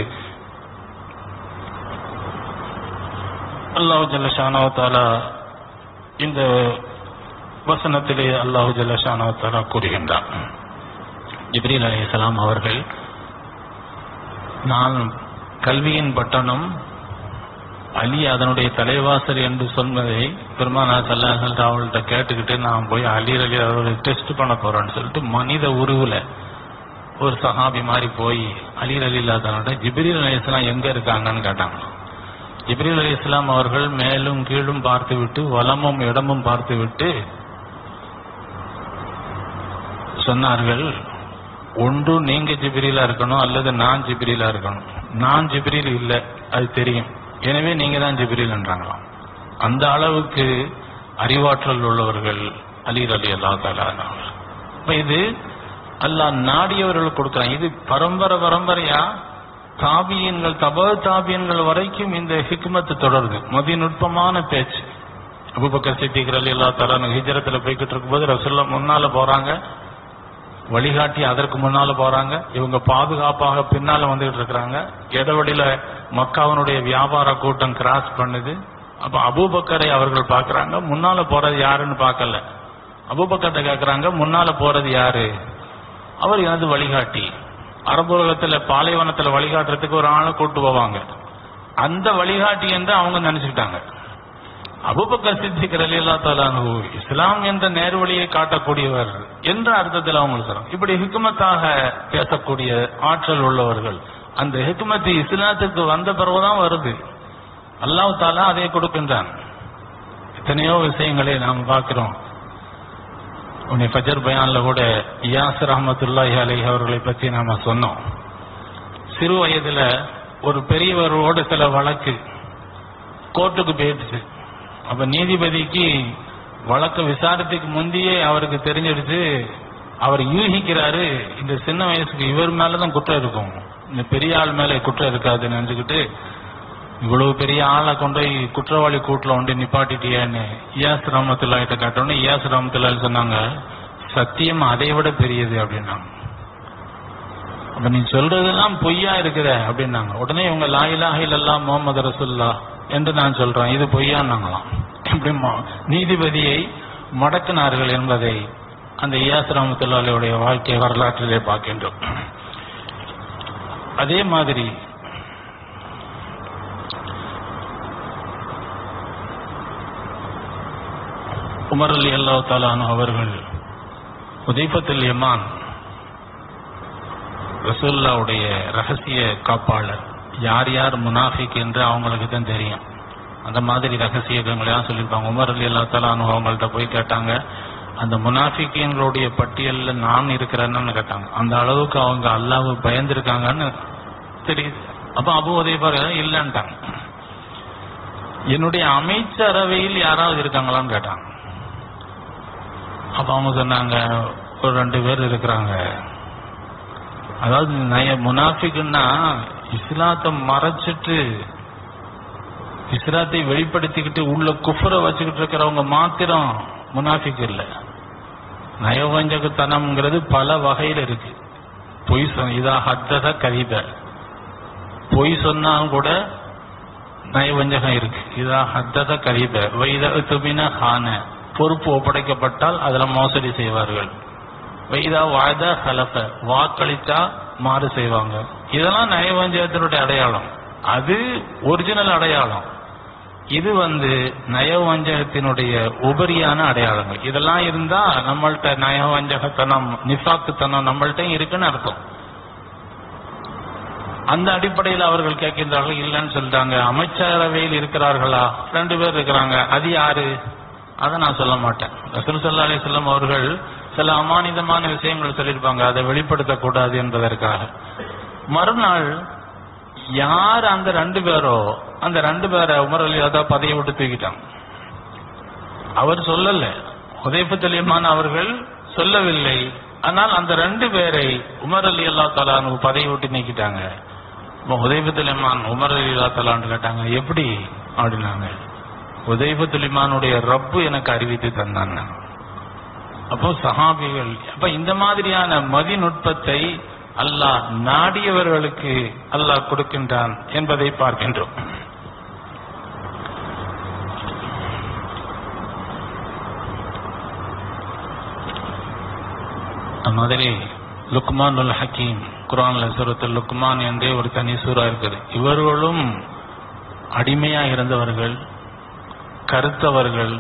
அல்லாஹு ஜல்லஷானோ தாலா இந்த வசனத்திலே அல்லாஹு ஜல்லஷானோ தாலா கூறுகின்றான் ஜிப்ரீல் அலைஹிஸ்ஸலாம் அவர்கள் நான் கல்வியின் பட்டணம் அலி அதனுடைய தலைவாசல் என்று சொன்னதை பெருமானா சல்லாஹல் அவள்கிட்ட கேட்டுக்கிட்டு நான் போய் அலி அலி அவர்களை டெஸ்ட் பண்ண போறேன்னு சொல்லிட்டு மனித உருவுல ஒரு சஹாபி மாதிரி போய் அலி அலி இல்லாதவன்ட்ட ஜிப்ரீல் அலி இஸ்லாம் எங்க இருக்காங்கன்னு கேட்டாங்க ஜிப்ரீல் அலி இஸ்லாம் அவர்கள் மேலும் கீழும் பார்த்து விட்டு வலமும் இடமும் பார்த்து விட்டு சொன்னார்கள் ஒன்று நீங்க ஜிப்ரீலா இருக்கணும் அல்லது நான் ஜிப்ரீலா இருக்கணும் நான் ஜிப்ரீல் இல்லை அது தெரியும் எனவே நீங்க தான் ஜிப்ரீல்ன்றாங்களாம் அந்த அளவுக்கு அறிவாற்றல் உள்ளவர்கள் அலி அலி அல்லா தாலா இப்ப இது அல்லாஹ் நாடியவர்கள் கொடுக்குறாங்க இது பரம்பரை பரம்பரையா தாபியன்கள் தப தாபியன்கள் வரைக்கும் இந்த ஹிக்மத்து தொடருது மதி நுட்பமான பேச்சு அபுபக்கர் சித்திகர் அலி அல்லா தலான ஹிஜரத்துல போய்கிட்டு இருக்கும்போது ரசுல்லா முன்னால போறாங்க வழிகாட்டி அதற்கு முன்னால போறாங்க இவங்க பாதுகாப்பாக பின்னால வந்துகிட்டு இருக்கிறாங்க இடவெளியில மக்காவனுடைய வியாபார கூட்டம் கிராஸ் பண்ணுது அப்ப அபூபக்கரை அவர்கள் பார்க்கறாங்க முன்னால போறது யாருன்னு பார்க்கல அபூபக்கர்ட்ட கேக்குறாங்க முன்னால போறது யாரு அவர் எனது வழிகாட்டி அரபுலகத்துல பாலைவனத்துல வழிகாட்டுறதுக்கு ஒரு ஆளை கூட்டு போவாங்க அந்த வழிகாட்டி என்று அவங்க நினைச்சுக்கிட்டாங்க அபுபக்கர் சித்திக் ரலியல்லா தலானு இஸ்லாம் என்ற நேர்வழியை காட்டக்கூடியவர் என்ற அர்த்தத்தில் அவங்க சொல்றாங்க இப்படி ஹிக்மத்தாக பேசக்கூடிய ஆற்றல் உள்ளவர்கள் அந்த ஹிக்மத்து இஸ்லாத்துக்கு வந்த பிறகுதான் வருது அல்லாஹ் தாலா அதை கொடுக்கின்றான் எத்தனையோ விஷயங்களை நாம் பார்க்கிறோம் உன்னை ஃபஜர் பயான்ல கூட இயாஸ் ரஹமத்துல்லாஹி அலைஹி அவர்களை பற்றி நாம சொன்னோம் சிறு வயதுல ஒரு பெரியவரோட சில வழக்கு கோர்ட்டுக்கு போயிடுச்சு அப்ப நீதிபதிக்கு வழக்க விசாரத்துக்கு முந்தையே அவருக்கு தெரிஞ்சிடுச்சு அவர் யூகிக்கிறாரு இந்த சின்ன வயசுக்கு இவர் மேலதான் குற்றம் இருக்கும் இந்த பெரிய ஆள் மேல குற்றம் இருக்காதுன்னு நினைச்சுக்கிட்டு இவ்வளவு பெரிய ஆளை கொண்டு போய் குற்றவாளி கூட்டுல கொண்டு நிப்பாட்டிட்டியான்னு இயாஸ் ராமத்துல்லா கிட்ட காட்டோன்னு இயாஸ் ராமத்துல்லா சொன்னாங்க சத்தியம் அதை விட பெரியது அப்படின்னாங்க அப்ப நீ சொல்றதெல்லாம் பொய்யா இருக்குத அப்படின்னாங்க உடனே இவங்க லாயிலாக இல்லல்லாம் முகமது ரசுல்லா என்று நான் சொல்றேன் இது பொய்யான்னாங்களாம் இப்படி ம- நீதிபதியை மடக்கினார்கள் என்பதை அந்த இயாஸ் ராமத்துல்லாவுடைய வாழ்க்கை வரலாற்றிலே பார்க்கின்றோம் அதே மாதிரி உமர் அலி அல்லா தாலானு அவர்கள் உதைபத்துல் யமான் ரசூல்லாவுடைய ரகசிய காப்பாளர் யார் யார் முனாஃபிக் என்று அவங்களுக்கு தான் தெரியும் அந்த மாதிரி ரகசியங்களையும் சொல்லியிருப்பாங்க உமர் அலி அல்லா தாலானு அவங்கள்ட்ட போய் கேட்டாங்க அந்த முனாஃபிக்கின்களுடைய பட்டியல்ல நான் இருக்கிறேன்னு கேட்டாங்க அந்த அளவுக்கு அவங்க அல்லாஹ் பயந்துருக்காங்கன்னு தெரியுது அப்ப அபு உதயபார் இல்லைன்ட்டாங்க என்னுடைய அமைச்சரவையில் யாராவது இருக்காங்களான்னு கேட்டாங்க அப்ப அவங்க சொன்னாங்க ஒரு ரெண்டு பேர் இருக்கிறாங்க அதாவது நய முனாஃபிக்குன்னா இஸ்லாத்தை மறைச்சிட்டு இஸ்லாத்தை வெளிப்படுத்திக்கிட்டு உள்ள குஃபரை வச்சுக்கிட்டு இருக்கிறவங்க மாத்திரம் முனாஃபிக் இல்ல நயவஞ்சகத்தனம்ங்கிறது பல வகையில இருக்கு பொய் சொன்ன இதா ஹத்தத கவித பொய் சொன்னாலும் கூட நயவஞ்சகம் இருக்கு இதா ஹத்தத கவித வைத துபின ஹான பொறுப்பு ஒப்படைக்கப்பட்டால் அதுல மோசடி செய்வார்கள் வைதா வாய்தா ஹலஃப வாக்களித்தா மாறு செய்வாங்க இதெல்லாம் நயவஞ்சகத்தினுடைய அடையாளம் அது ஒரிஜினல் அடையாளம் இது வந்து நயவஞ்சகத்தினுடைய உபரியான அடையாளங்கள் இதெல்லாம் இருந்தா நம்மள்ட்ட நயவஞ்சகத்தனம் நிஃபாக்குத்தனம் நம்மள்ட்ட இருக்குன்னு அர்த்தம் அந்த அடிப்படையில் அவர்கள் கேட்கின்றார்கள் இல்லைன்னு சொல்லிட்டாங்க அமைச்சரவையில் இருக்கிறார்களா ரெண்டு பேர் இருக்கிறாங்க அது யாரு அதை நான் சொல்ல மாட்டேன் ரசூல் சல்லா அலிஸ்லாம் அவர்கள் சில அமானிதமான விஷயங்கள் சொல்லியிருப்பாங்க அதை வெளிப்படுத்தக்கூடாது என்பதற்காக மறுநாள் யார் அந்த ரெண்டு பேரோ அந்த ரெண்டு பேரை உமர் அலி அதா பதவியை விட்டு தூக்கிட்டாங்க அவர் சொல்லல உதயபத்தலியமான அவர்கள் சொல்லவில்லை ஆனால் அந்த ரெண்டு பேரை உமர் அலி அல்லா தலானு பதவி விட்டு நீக்கிட்டாங்க உதயபத்தலியமான் உமர் அலி அல்லா தலான்னு கேட்டாங்க எப்படி அப்படின்னாங்க உதயபத்துலிமானுடைய ரப்பு எனக்கு அறிவித்து தந்தாங்க அப்போ சஹாபிகள் அப்ப இந்த மாதிரியான மதிநுட்பத்தை அல்லாஹ் நாடியவர்களுக்கு அல்லாஹ் கொடுக்கின்றான் என்பதை பார்க்கின்றோம் அந்த மாதிரி லுக்மானுல் ஹக்கீம் குரான்ல சூரத்தில் லுக்மான் என்றே ஒரு தனி சூறா இருக்குது இவர்களும் அடிமையா இருந்தவர்கள் கருத்தவர்கள்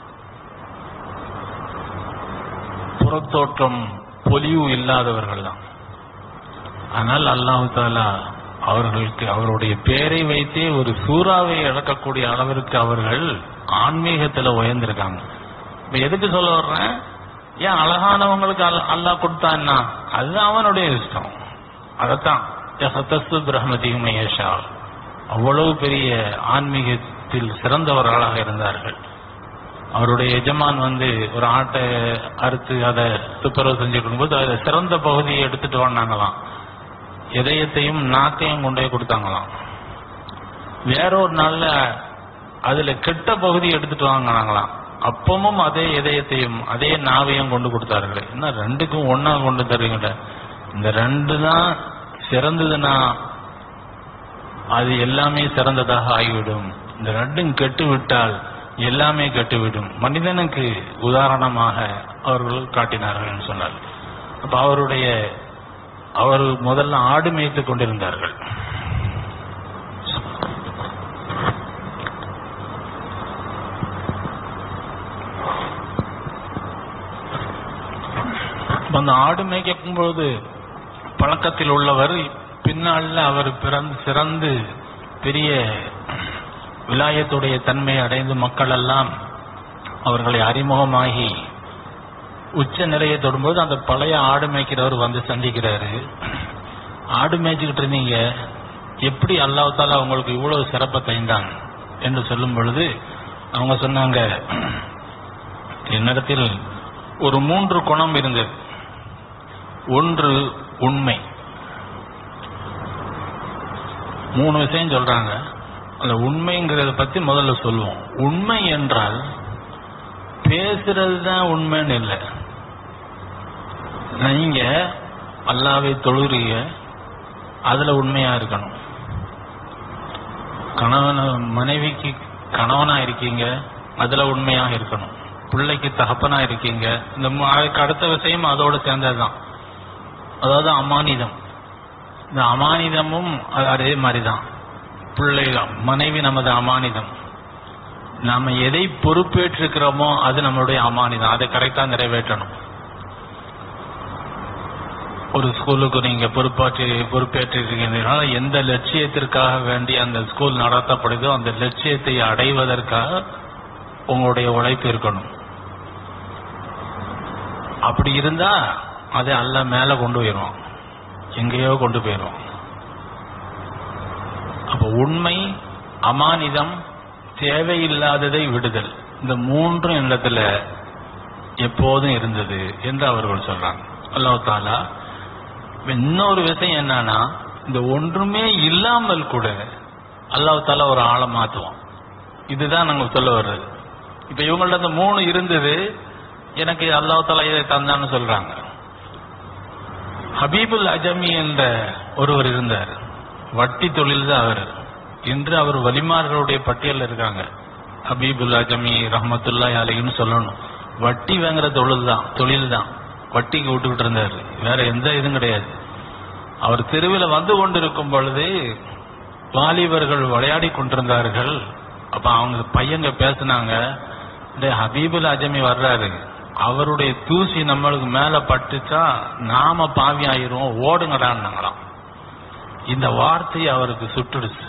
புறத்தோற்றம் பொலிவு இல்லாதவர்கள் தான் ஆனால் அல்லாஹு தாலா அவர்களுக்கு அவருடைய பேரை வைத்தே ஒரு சூறாவை இழக்கக்கூடிய அளவிற்கு அவர்கள் ஆன்மீகத்துல உயர்ந்திருக்காங்க இப்ப எதுக்கு சொல்ல வர்றேன் ஏன் அழகானவங்களுக்கு அல்- அல்லாஹ் கொடுத்தான்னா அது அவனுடைய இஷ்டம் அதத்தான் சத்தஸ்து பிரஹ்மதியும் யஷா அவ்வளவு பெரிய ஆன்மீகத்தில் சிறந்தவர்களாக இருந்தார்கள் அவருடைய எஜமான் வந்து ஒரு ஆட்டை அறுத்து அதை துப்புரவு செஞ்சு கொடுக்கும்போது அதில் சிறந்த பகுதியை எடுத்துட்டு வந்தாங்களாம் இதயத்தையும் நாக்கையும் கொண்டு போய் கொடுத்தாங்களாம் வேற ஒரு நாள்ல அதுல கெட்ட பகுதி எடுத்துட்டு வாங்கினாங்களாம் அப்பவும் அதே இதயத்தையும் அதே நாவையும் கொண்டு கொடுத்தார்கள் என்ன ரெண்டுக்கும் ஒண்ணா கொண்டு தருவீங்க இந்த ரெண்டு தான் சிறந்ததுன்னா அது எல்லாமே சிறந்ததாக ஆகிவிடும் இந்த ரெண்டும் கெட்டு விட்டால் எல்லாமே கெட்டுவிடும் மனிதனுக்கு உதாரணமாக அவர்கள் காட்டினார்கள் என்று சொன்னார் அப்ப அவருடைய அவர் முதல்ல ஆடு மேய்த்துக் கொண்டிருந்தார்கள் அப்ப அந்த ஆடு மேய்க்கும் பொழுது பழக்கத்தில் உள்ளவர் பின்னால அவர் பிறந்து சிறந்து பெரிய விலாயத்துடைய தன்மை அடைந்து மக்கள் எல்லாம் அவர்களை அறிமுகமாகி உச்ச நிலையை தொடும்போது அந்த பழைய ஆடு மேய்க்கிறவர் வந்து சந்திக்கிறாரு ஆடு மேய்ச்சிக்கிட்டு இருந்தீங்க எப்படி அல்லாஹ் தாலா உங்களுக்கு இவ்வளவு சிறப்பை தைந்தான் என்று சொல்லும் பொழுது அவங்க சொன்னாங்க என்னிடத்தில் ஒரு மூன்று குணம் இருந்தது ஒன்று உண்மை மூணு விஷயம் சொல்றாங்க அந்த உண்மைங்கிறத பத்தி முதல்ல சொல்லுவோம் உண்மை என்றால் பேசுறது தான் உண்மைன்னு இல்லை நீங்க அல்லாவை தொழுறீங்க அதுல உண்மையா இருக்கணும் கணவன் மனைவிக்கு கணவனா இருக்கீங்க அதுல உண்மையாக இருக்கணும் பிள்ளைக்கு தகப்பனா இருக்கீங்க இந்த மு- அதுக்கு அடுத்த விஷயம் அதோட சேர்ந்ததுதான் அதாவது அமானிதம் இந்த அமானிதமும் அது அதே மாதிரிதான் பிள்ளைகள் மனைவி நமது அமானிதம் நாம எதை பொறுப்பேற்றிருக்கிறோமோ அது நம்மளுடைய அமானிதம் அதை கரெக்டா நிறைவேற்றணும் ஒரு ஸ்கூலுக்கு நீங்க பொறுப்பாற்றி பொறுப்பேற்றிருக்கீங்கன்னா எந்த லட்சியத்திற்காக வேண்டி அந்த ஸ்கூல் நடத்தப்படுதோ அந்த லட்சியத்தை அடைவதற்காக உங்களுடைய உழைப்பு இருக்கணும் அப்படி இருந்தா அதை அல்ல மேல கொண்டு போயிடும் எங்கேயோ கொண்டு போயிடும் அப்ப உண்மை அமானிதம் தேவையில்லாததை விடுதல் இந்த மூன்றும் இடத்துல எப்போதும் இருந்தது என்று அவர்கள் சொல்றாங்க அல்லாஹ் தாலா இன்னொரு விஷயம் என்னன்னா இந்த ஒன்றுமே இல்லாமல் கூட அல்லாஹ் தாலா ஒரு ஆளை மாத்துவோம் இதுதான் நாங்க சொல்ல வர்றது இப்ப இவங்கள்ட்ட அந்த மூணு இருந்தது எனக்கு அல்லாஹ் தாலா இதை தந்தான்னு சொல்றாங்க ஹபீபுல் அஜமி என்ற ஒருவர் இருந்தார் வட்டி தொழில் தான் அவர் இன்று அவர் வலிமார்களுடைய பட்டியல்ல இருக்காங்க ஹபீபுல் அஜமி ரஹமத்துல்லா அலைன்னு சொல்லணும் வட்டி வாங்குற தொழில் தான் தொழில் தான் வட்டிக்கு விட்டுக்கிட்டு இருந்தாரு வேற எந்த இதுவும் கிடையாது அவர் தெருவில் வந்து கொண்டிருக்கும் பொழுது வாலிபர்கள் விளையாடி கொண்டிருந்தார்கள் அப்ப அவங்க பையங்க பேசுனாங்க டேய் ஹபீபுல் அஜமி வர்றாரு அவருடைய தூசி நம்மளுக்கு மேல பட்டுச்சா நாம பாவி ஆயிரும் ஓடுங்கடான்னாங்களாம் இந்த வார்த்தை அவருக்கு சுட்டுடுச்சு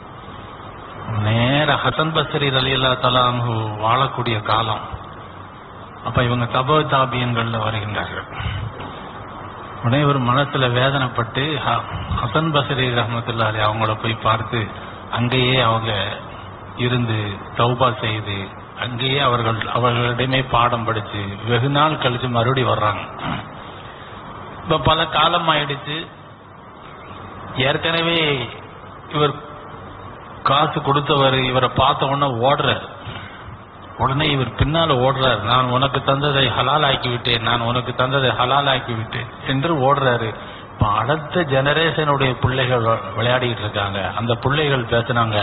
நேர ஹசன் பஸ்ரி அலியல்லா தலாமு வாழக்கூடிய காலம் அப்ப இவங்க தபோ தாபியன்கள்ல வருகின்றார்கள் உடனே ஒரு மனசுல வேதனைப்பட்டு ஹ- ஹசன் பஸ்ரி ரஹமத்துல்லா அலி அவங்கள போய் பார்த்து அங்கேயே அவங்க இருந்து தௌபா செய்து அங்கேயே அவர்கள் அவர்களிடமே பாடம் படிச்சு வெகு நாள் கழிச்சு மறுபடி வர்றாங்க இப்ப பல காலம் ஆயிடுச்சு ஏற்கனவே இவர் காசு கொடுத்தவர் இவரை பார்த்த உடனே ஓடுறார் உடனே இவர் பின்னால ஓடுறார் நான் உனக்கு தந்ததை ஹலால் ஆக்கி விட்டேன் நான் உனக்கு தந்ததை ஹலால் ஆக்கி விட்டேன் என்று ஓடுறாரு இப்ப அடுத்த ஜெனரேஷனுடைய பிள்ளைகள் வ- விளையாடிட்டு இருக்காங்க அந்த பிள்ளைகள் பேசுனாங்க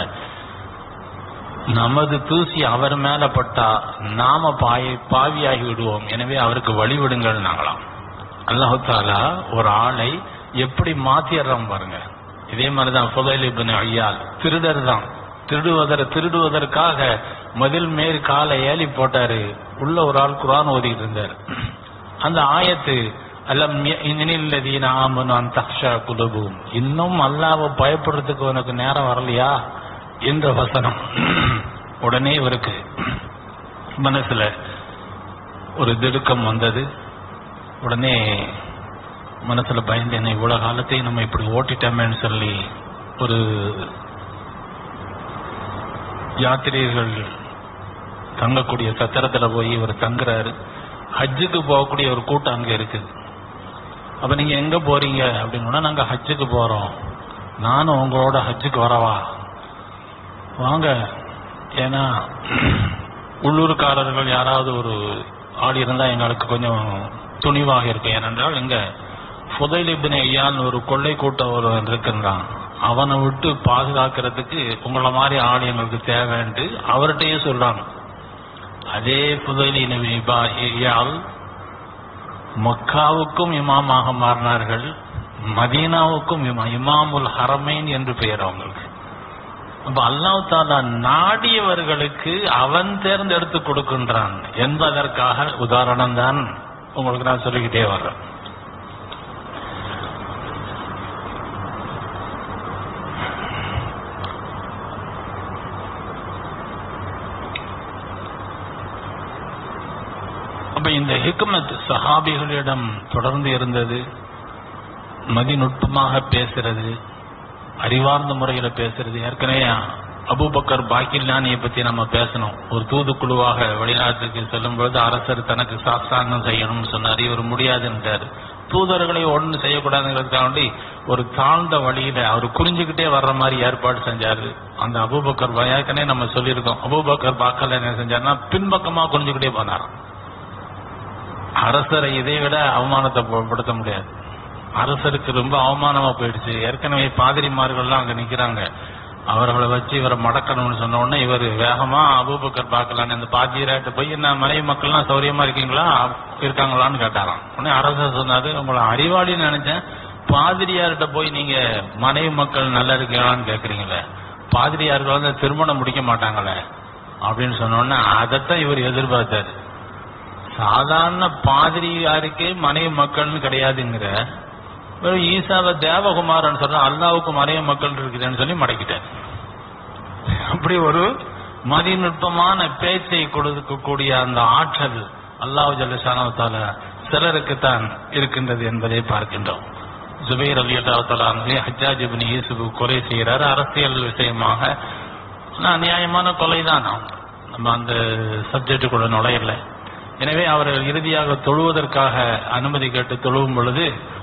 நமது தூசி அவர் மேல பட்டா நாம பாய பாவியாகி விடுவோம் எனவே அவருக்கு வழிவிடுங்கள் நாங்களாம் அல்லாஹு தாலா ஒரு ஆளை எப்படி மாத்திடுறோம் பாருங்க இதே மாதிரிதான் புதையல் இப்னு ஐயால் திருடர் தான் திருடுவதற திருடுவதற்காக மதில் மேல் காலை ஏலி போட்டாரு உள்ள ஒரு ஆள் குரான் ஓதிட்டு இருந்தார் அந்த ஆயத்து அலம் இனில்லதீன ஆமனு அன் தக்ஷா குலுபும் இன்னும் அல்லாவை பயப்படுறதுக்கு உனக்கு நேரம் வரலையா என்ற வசனம் உடனே இவருக்கு மனசுல ஒரு திடுக்கம் வந்தது உடனே மனசுல பயந்து என்ன இவ்வளவு காலத்தையும் நம்ம இப்படி ஓட்டிட்டோமேன்னு சொல்லி ஒரு யாத்திரியர்கள் தங்கக்கூடிய சத்திரத்துல போய் இவர் தங்குறாரு ஹஜ்ஜுக்கு போகக்கூடிய ஒரு கூட்டம் அங்க இருக்குது அப்ப நீங்க எங்க போறீங்க அப்படின்னா நாங்க ஹஜ்ஜுக்கு போறோம் நானும் உங்களோட ஹஜ்ஜுக்கு வரவா வாங்க ஏன்னா உள்ளூர்காரர்கள் யாராவது ஒரு ஆள் இருந்தா எங்களுக்கு கொஞ்சம் துணிவாக இருக்கும் ஏனென்றால் இங்க புதைல் இப்னு ஐயான்னு ஒரு கொள்ளை கூட்டம் ஒருவன் இருக்கின்றான் அவனை விட்டு பாதுகாக்கிறதுக்கு உங்களை மாதிரி ஆள் எங்களுக்கு தேவைன்ட்டு அவர்கிட்டயே சொல்றாங்க அதே புதைலி ஐயால் மக்காவுக்கும் இமாமாக மாறினார்கள் மதீனாவுக்கும் இமா- இமாமுல் ஹரமைன் என்று பெயர் அவங்களுக்கு அப்ப அல்லாஹ் தாலா நாடியவர்களுக்கு அவன் தேர்ந்தெடுத்து கொடுக்கின்றான் என்பதற்காக உதாரணம் தான் உங்களுக்கு நான் சொல்லிக்கிட்டே வர்றேன் அப்ப இந்த ஹிக்மத் சஹாபிகளிடம் தொடர்ந்து இருந்தது மதிநுட்பமாக பேசுறது அறிவார்ந்த முறையில பேசுறது ஏற்கனவே அபூபக்கர் பாக்கில்லானியை பத்தி நம்ம பேசணும் ஒரு தூதுக்குழுவாக வெளிநாட்டுக்கு செல்லும் பொழுது அரசர் தனக்கு சாஸ்தாங்கம் செய்யணும்னு சொன்னார் இவர் முடியாதுன்றார் தூதர்களை ஒண்ணு செய்யக்கூடாதுங்கிறதுக்காக வேண்டி ஒரு தாழ்ந்த வழியில அவர் குறிஞ்சுக்கிட்டே வர்ற மாதிரி ஏற்பாடு செஞ்சாரு அந்த அபூபக்கர் பா- ஏற்கனவே நம்ம சொல்லியிருக்கோம் அபூபக்கர் பாக்கல் என்ன செஞ்சாருன்னா பின்பக்கமா குறிஞ்சுக்கிட்டே போனாராம் அரசரை இதை விட அவமானத்தை ப- படுத்த முடியாது அரசருக்கு ரொம்ப அவமானமா போயிடுச்சு ஏற்கனவே பாதிரிமார்கள்லாம் அங்க நிக்கிறாங்க அவர்களை வச்சு இவரை மடக்கணும்னு சொன்ன உடனே இவர் வேகமா அபூபக்கர் பார்க்கலான்னு அந்த பாத்தியராட்ட போய் என்ன மனைவி மக்கள்லாம் சௌரியமா இருக்கீங்களா இருக்காங்களான்னு கேட்டாராம் உடனே அரசர் சொன்னாரு உங்களை அறிவாளின்னு நினைச்சேன் பாதிரியார்கிட்ட போய் நீங்க மனைவி மக்கள் நல்லா இருக்கீங்களான்னு கேக்குறீங்களே பாதிரியார்கள் வந்து திருமணம் முடிக்க மாட்டாங்களே அப்படின்னு சொன்ன உடனே அதைத்தான் இவர் எதிர்பார்த்தாரு சாதாரண பாதிரியாருக்கே மனைவி மக்கள்னு கிடையாதுங்கிற வெறும் ஈசாவை தேவகுமாரன் சொல்ற அல்லாவுக்கு மனைவி மக்கள் இருக்குதுன்னு சொல்லி மடக்கிட்டார் அப்படி ஒரு மதிநுட்பமான பேச்சை கொடுக்கக்கூடிய அந்த ஆற்றல் அல்லாஹ் ஜல்லஷானவத்தால சிலருக்குத்தான் இருக்கின்றது என்பதை பார்க்கின்றோம் ஜுபைர் அலி அல்லாஹால ஹஜ்ஜாஜ் இப்னு யூசுப் கொலை செய்கிறார் அரசியல் விஷயமாக ஆனா நியாயமான கொலை தான் நம்ம அந்த சப்ஜெக்டுக்குள்ள நுழையல எனவே அவர்கள் இறுதியாக தொழுவதற்காக அனுமதி கேட்டு தொழுவும் பொழுது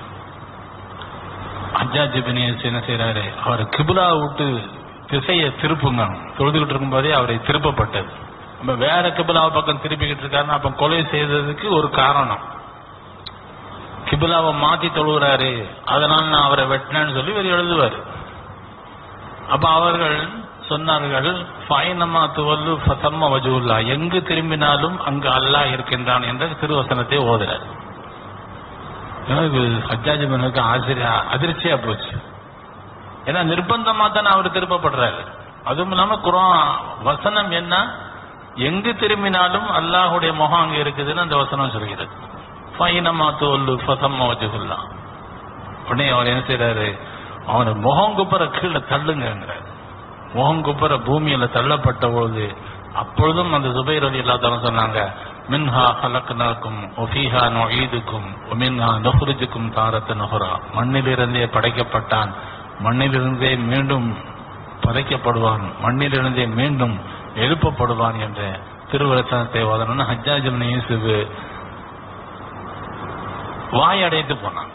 ஹஜ்ஜாஜ் இப்னு யூசுப் என்ன செய்யறாரு அவர் கிபிலா விட்டு திசையை திருப்புங்க தொழுதுகிட்டு இருக்கும்போதே அவரை திருப்பப்பட்டது நம்ம வேற கிபிலா பக்கம் திருப்பிக்கிட்டு இருக்காருன்னா அப்ப கொலை செய்ததுக்கு ஒரு காரணம் கிபிலாவை மாத்தி தொழுகிறாரு அதனால நான் அவரை வெட்டினேன்னு சொல்லி இவர் எழுதுவார் அப்ப அவர்கள் சொன்னார்கள் ஃபைனமா துவல்லு ஃபசம்ம வஜூல்லா எங்கு திரும்பினாலும் அங்கு அல்லாஹ் இருக்கின்றான் என்ற திருவசனத்தை ஓதுறார் எனக்கு ஹஜ்ஜாஜ் மனுக்கு ஆச்சரிய அதிர்ச்சியா போச்சு ஏன்னா நிர்பந்தமா தானே அவர் திருப்பப்படுறாரு அதுவும் இல்லாம குரான் வசனம் என்ன எங்கு திரும்பினாலும் அல்லாஹுடைய முகம் அங்க இருக்குதுன்னு அந்த வசனம் சொல்கிறது ஃபைனமா தோல்லு ஃபசம்ம வஜுகுல்லா உடனே அவர் என்ன செய்யறாரு அவனை முகம் குப்புற கீழே தள்ளுங்கிறார் முகம் குப்புற பூமியில தள்ளப்பட்ட பொழுது அப்பொழுதும் அந்த சுபைர் அலி இல்லாதவங்க சொன்னாங்க மின்ஹா ஹலக்னாக்கும் ஒஃபீஹா நொஈதுக்கும் ஒமின்ஹா நொஹ்ருஜுக்கும் தாரத்த நொஹரா மண்ணிலிருந்தே படைக்கப்பட்டான் மண்ணிலிருந்தே மீண்டும் படைக்கப்படுவான் மண்ணிலிருந்தே மீண்டும் எழுப்பப்படுவான் என்ற திருவரசனத்தை ஓதணும்னு ஹஜ்ஜாஜ் இப்னு யூசுப் வாய் அடைத்து போனான்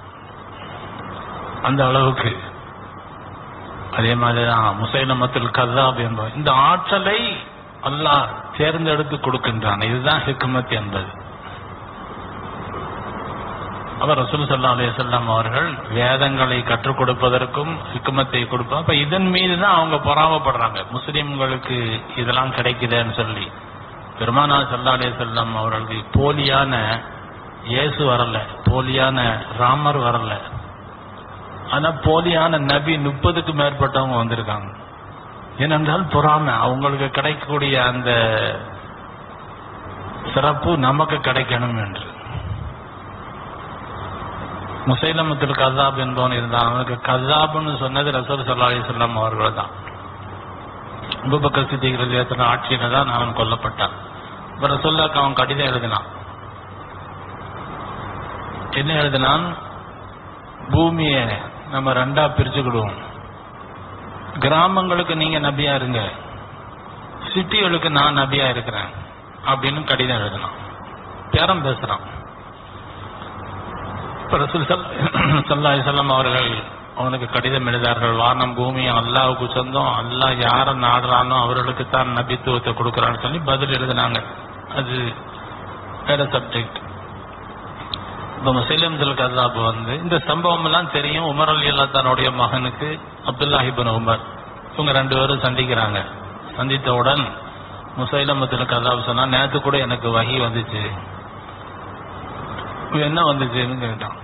அந்த அளவுக்கு அதே மாதிரிதான் முசைலமத்தில் கதாப் என்பது இந்த ஆற்றலை அல்லாஹ் தேர்ந்தெடுத்து கொடுக்கின்றான் இதுதான் ஹிக்மத் என்பது அவர் ரசூல் சல்லா அலையம் அவர்கள் வேதங்களை கற்றுக் கொடுப்பதற்கும் ஹிக்மத்தை கொடுப்பாங்க அப்ப இதன் மீது தான் அவங்க பொறாமப்படுறாங்க முஸ்லிம்களுக்கு இதெல்லாம் கிடைக்குதுன்னு சொல்லி பெருமானா சல்லா அலையம் அவர்களுக்கு போலியான இயேசு வரல போலியான ராமர் வரல ஆனா போலியான நபி முப்பதுக்கு மேற்பட்டவங்க வந்திருக்காங்க ஏனென்றால் பொறாமை அவங்களுக்கு கிடைக்கக்கூடிய அந்த சிறப்பு நமக்கு கிடைக்கணும் என்று முசைலமத்தில் கசாப் என்பவன் இருந்தான் அவனுக்கு கசாப்னு சொன்னது ரசூல் சல்லா அலிஸ்லாம் அவர்கள் தான் அபுபக்கர் சித்திகள் ஏற்றின ஆட்சியில தான் அவன் கொல்லப்பட்டான் இப்ப ரசூல்லாக்கு அவன் கடிதம் எழுதினான் என்ன எழுதினான் பூமியை நம்ம ரெண்டா பிரிச்சுக்கிடுவோம் கிராமங்களுக்கு நீங்க நபியா இருங்க சிட்டிகளுக்கு நான் நபியா இருக்கிறேன் அப்படின்னு கடிதம் எழுதலாம் பேரம் பேசுறான் இப்ப ரசூல் சல்லாஹி செல்லம் அவர்கள் அவனுக்கு கடிதம் எழுதார்கள் வானம் பூமி அல்லாவுக்கு சொந்தம் அல்லாஹ் யார நாடுறானோ அவர்களுக்கு தான் நபித்துவத்தை கொடுக்கறான்னு சொல்லி பதில் எழுதினாங்க அது வேற சப்ஜெக்ட் இப்ப முசைலம் கதாப் வந்து இந்த சம்பவம் எல்லாம் தெரியும் உமர் அலி அல்லா தன்னுடைய மகனுக்கு அப்துல்லாஹிபின் உமர் இவங்க ரெண்டு பேரும் சந்திக்கிறாங்க சந்தித்தவுடன் முசைலமத்தில் கதாப் சொன்னா நேத்து கூட எனக்கு வகி வந்துச்சு இது என்ன வந்துச்சுன்னு கேட்டான்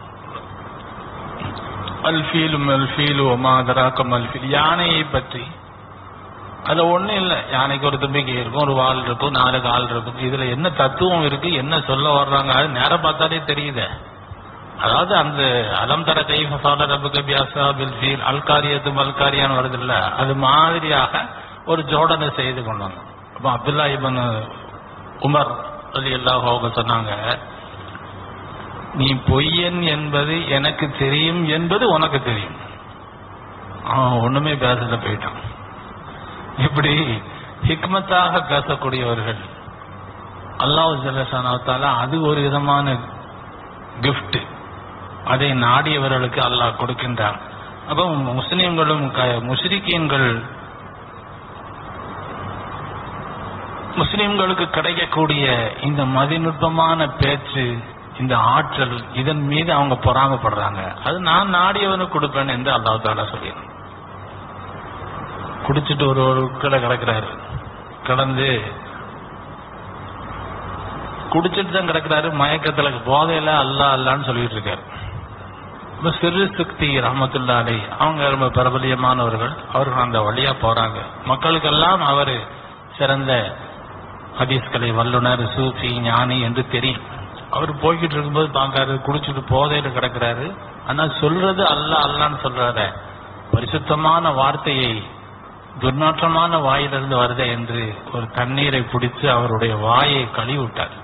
அல்ஃபீலு மல்ஃபீலு ஒமாதராக்கம் அல்ஃபீல் யானையை பற்றி அது ஒண்ணும் இல்ல யானைக்கு ஒரு தும்பிக்கை இருக்கும் ஒரு வால் இருக்கும் நாலு கால் இருக்கும் இதுல என்ன தத்துவம் இருக்கு என்ன சொல்ல வர்றாங்க அது நேரம் பார்த்தாலே தெரியுது அதாவது அந்த அலம் தர கை ஃபசால ரபு கபி அசாபில் ஃபீல் அல்காரியத்து மல்காரியான்னு வருது இல்ல அது மாதிரியாக ஒரு ஜோடனை செய்து கொண்டு வந்தோம் அப்ப அப்துல்லா இபன் உமர் அலி அல்லாஹ் அவங்க சொன்னாங்க நீ பொய்யன் என்பது எனக்கு தெரியும் என்பது உனக்கு தெரியும் அவன் ஒண்ணுமே பேசல போயிட்டான் இப்படி ஹிக்மத்தாக பேசக்கூடியவர்கள் அல்லாஹ் ஜல்லஷானாவத்தால அது ஒரு விதமான gift அதை நாடியவர்களுக்கு அல்லாஹ் கொடுக்கின்றான் அப்போ முஸ்லிம்களும் க- முஸ்லிக்கீன்கள் முஸ்லிம்களுக்கு கிடைக்கக்கூடிய இந்த மதிநுட்பமான பேச்சு இந்த ஆற்றல் இதன் மீது அவங்க பொறாமப்படுறாங்க அது நான் நாடியவனுக்கு கொடுப்பேன் என்று அல்லாஹ் தாலா சொல்லிடுறான் குடிச்சிட்டு ஒரு ஒரு கீழே கிடக்குறாரு கிடந்து குடிச்சிட்டு தான் கிடக்குறாரு மயக்கத்துல போதையில அல்லா அல்லான்னு சொல்லிட்டு இருக்காரு இப்ப சிறு சக்தி ரஹமத்துல்லா அலை அவங்க ரொம்ப பிரபலியமானவர்கள் அவர்கள் அந்த வழியா போறாங்க மக்களுக்கெல்லாம் அவரு சிறந்த ஹதீஸ்கலை வல்லுனர் சூஃபி ஞானி என்று தெரியும் அவர் போய்கிட்டு இருக்கும்போது பார்க்காரு குடிச்சிட்டு போதையில கிடக்குறாரு ஆனா சொல்றது அல்ல அல்லான்னு சொல்றாரு பரிசுத்தமான வார்த்தையை துர்நாற்றமான வாயிலிருந்து வருதே என்று ஒரு தண்ணீரை பிடிச்சு அவருடைய வாயை கழுவி விட்டார்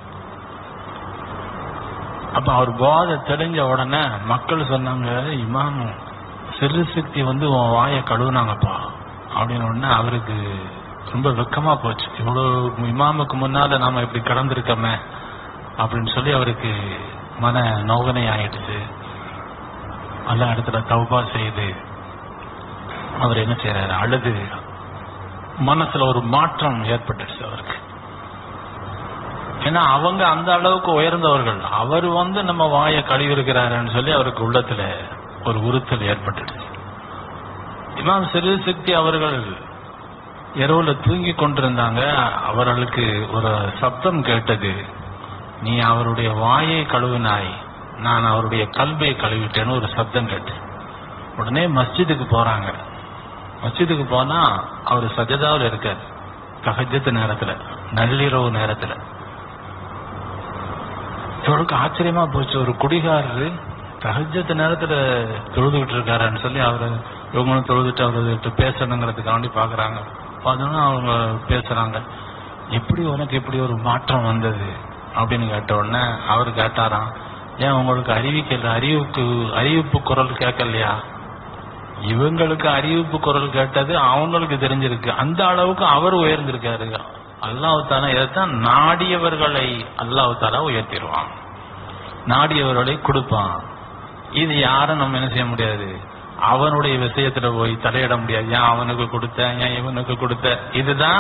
அப்ப அவர் போதை தெளிஞ்ச உடனே மக்கள் சொன்னாங்க இமாம் சிறு சக்தி வந்து உன் வாயை கழுவுனாங்கப்பா அப்படின்னு உடனே அவருக்கு ரொம்ப வெக்கமா போச்சு இவ்வளவு இமாமுக்கு முன்னால நாம இப்படி கடந்திருக்கோமே அப்படின்னு சொல்லி அவருக்கு மன நோகனை ஆயிடுச்சு அல்ல இடத்துல தௌபா செய்து அவர் என்ன செய்யறாரு அழுது மனசுல ஒரு மாற்றம் ஏற்பட்டுச்சு அவருக்கு ஏன்னா அவங்க அந்த அளவுக்கு உயர்ந்தவர்கள் அவர் வந்து நம்ம வாயை கழுவி இருக்கிறாருன்னு சொல்லி அவருக்கு உள்ளத்துல ஒரு உறுத்தல் ஏற்பட்டுடுச்சு இமாம் சிறு சக்தி அவர்கள் இரவுல தூங்கி கொண்டிருந்தாங்க அவர்களுக்கு ஒரு சப்தம் கேட்டது நீ அவருடைய வாயை கழுவினாய் நான் அவருடைய கல்வியை கழுவிட்டேன்னு ஒரு சப்தம் கேட்டு உடனே மஸ்ஜிதுக்கு போறாங்க மஸ்ஜிதுக்கு போனா அவர் சஜதாவில் இருக்கார் தஹஜத்து நேரத்துல நள்ளிரவு நேரத்துல இவருக்கு ஆச்சரியமா போச்சு ஒரு குடிகாரரு தஹஜத்து நேரத்துல தொழுதுகிட்டு இருக்காருன்னு சொல்லி அவரு இவங்களும் தொழுதுட்டு அவர்கிட்ட பேசணுங்கிறதுக்காண்டி பாக்குறாங்க பார்த்தோன்னா அவங்க பேசுறாங்க எப்படி உனக்கு இப்படி ஒரு மாற்றம் வந்தது அப்படின்னு கேட்ட உடனே அவர் கேட்டாராம் ஏன் உங்களுக்கு அறிவிக்கல அறிவுக்கு அறிவிப்பு குரல் கேட்கலையா இவங்களுக்கு அறிவிப்பு குரல் கேட்டது அவங்களுக்கு தெரிஞ்சிருக்கு அந்த அளவுக்கு அவர் உயர்ந்திருக்காரு அல்லாஹ் தாலா இதைத்தான் நாடியவர்களை அல்லாஹ் தாலா உயர்த்திடுவான் நாடியவர்களை கொடுப்பான் இது யாரும் நம்ம என்ன செய்ய முடியாது அவனுடைய விஷயத்துல போய் தலையிட முடியாது ஏன் அவனுக்கு கொடுத்த ஏன் இவனுக்கு கொடுத்த இதுதான்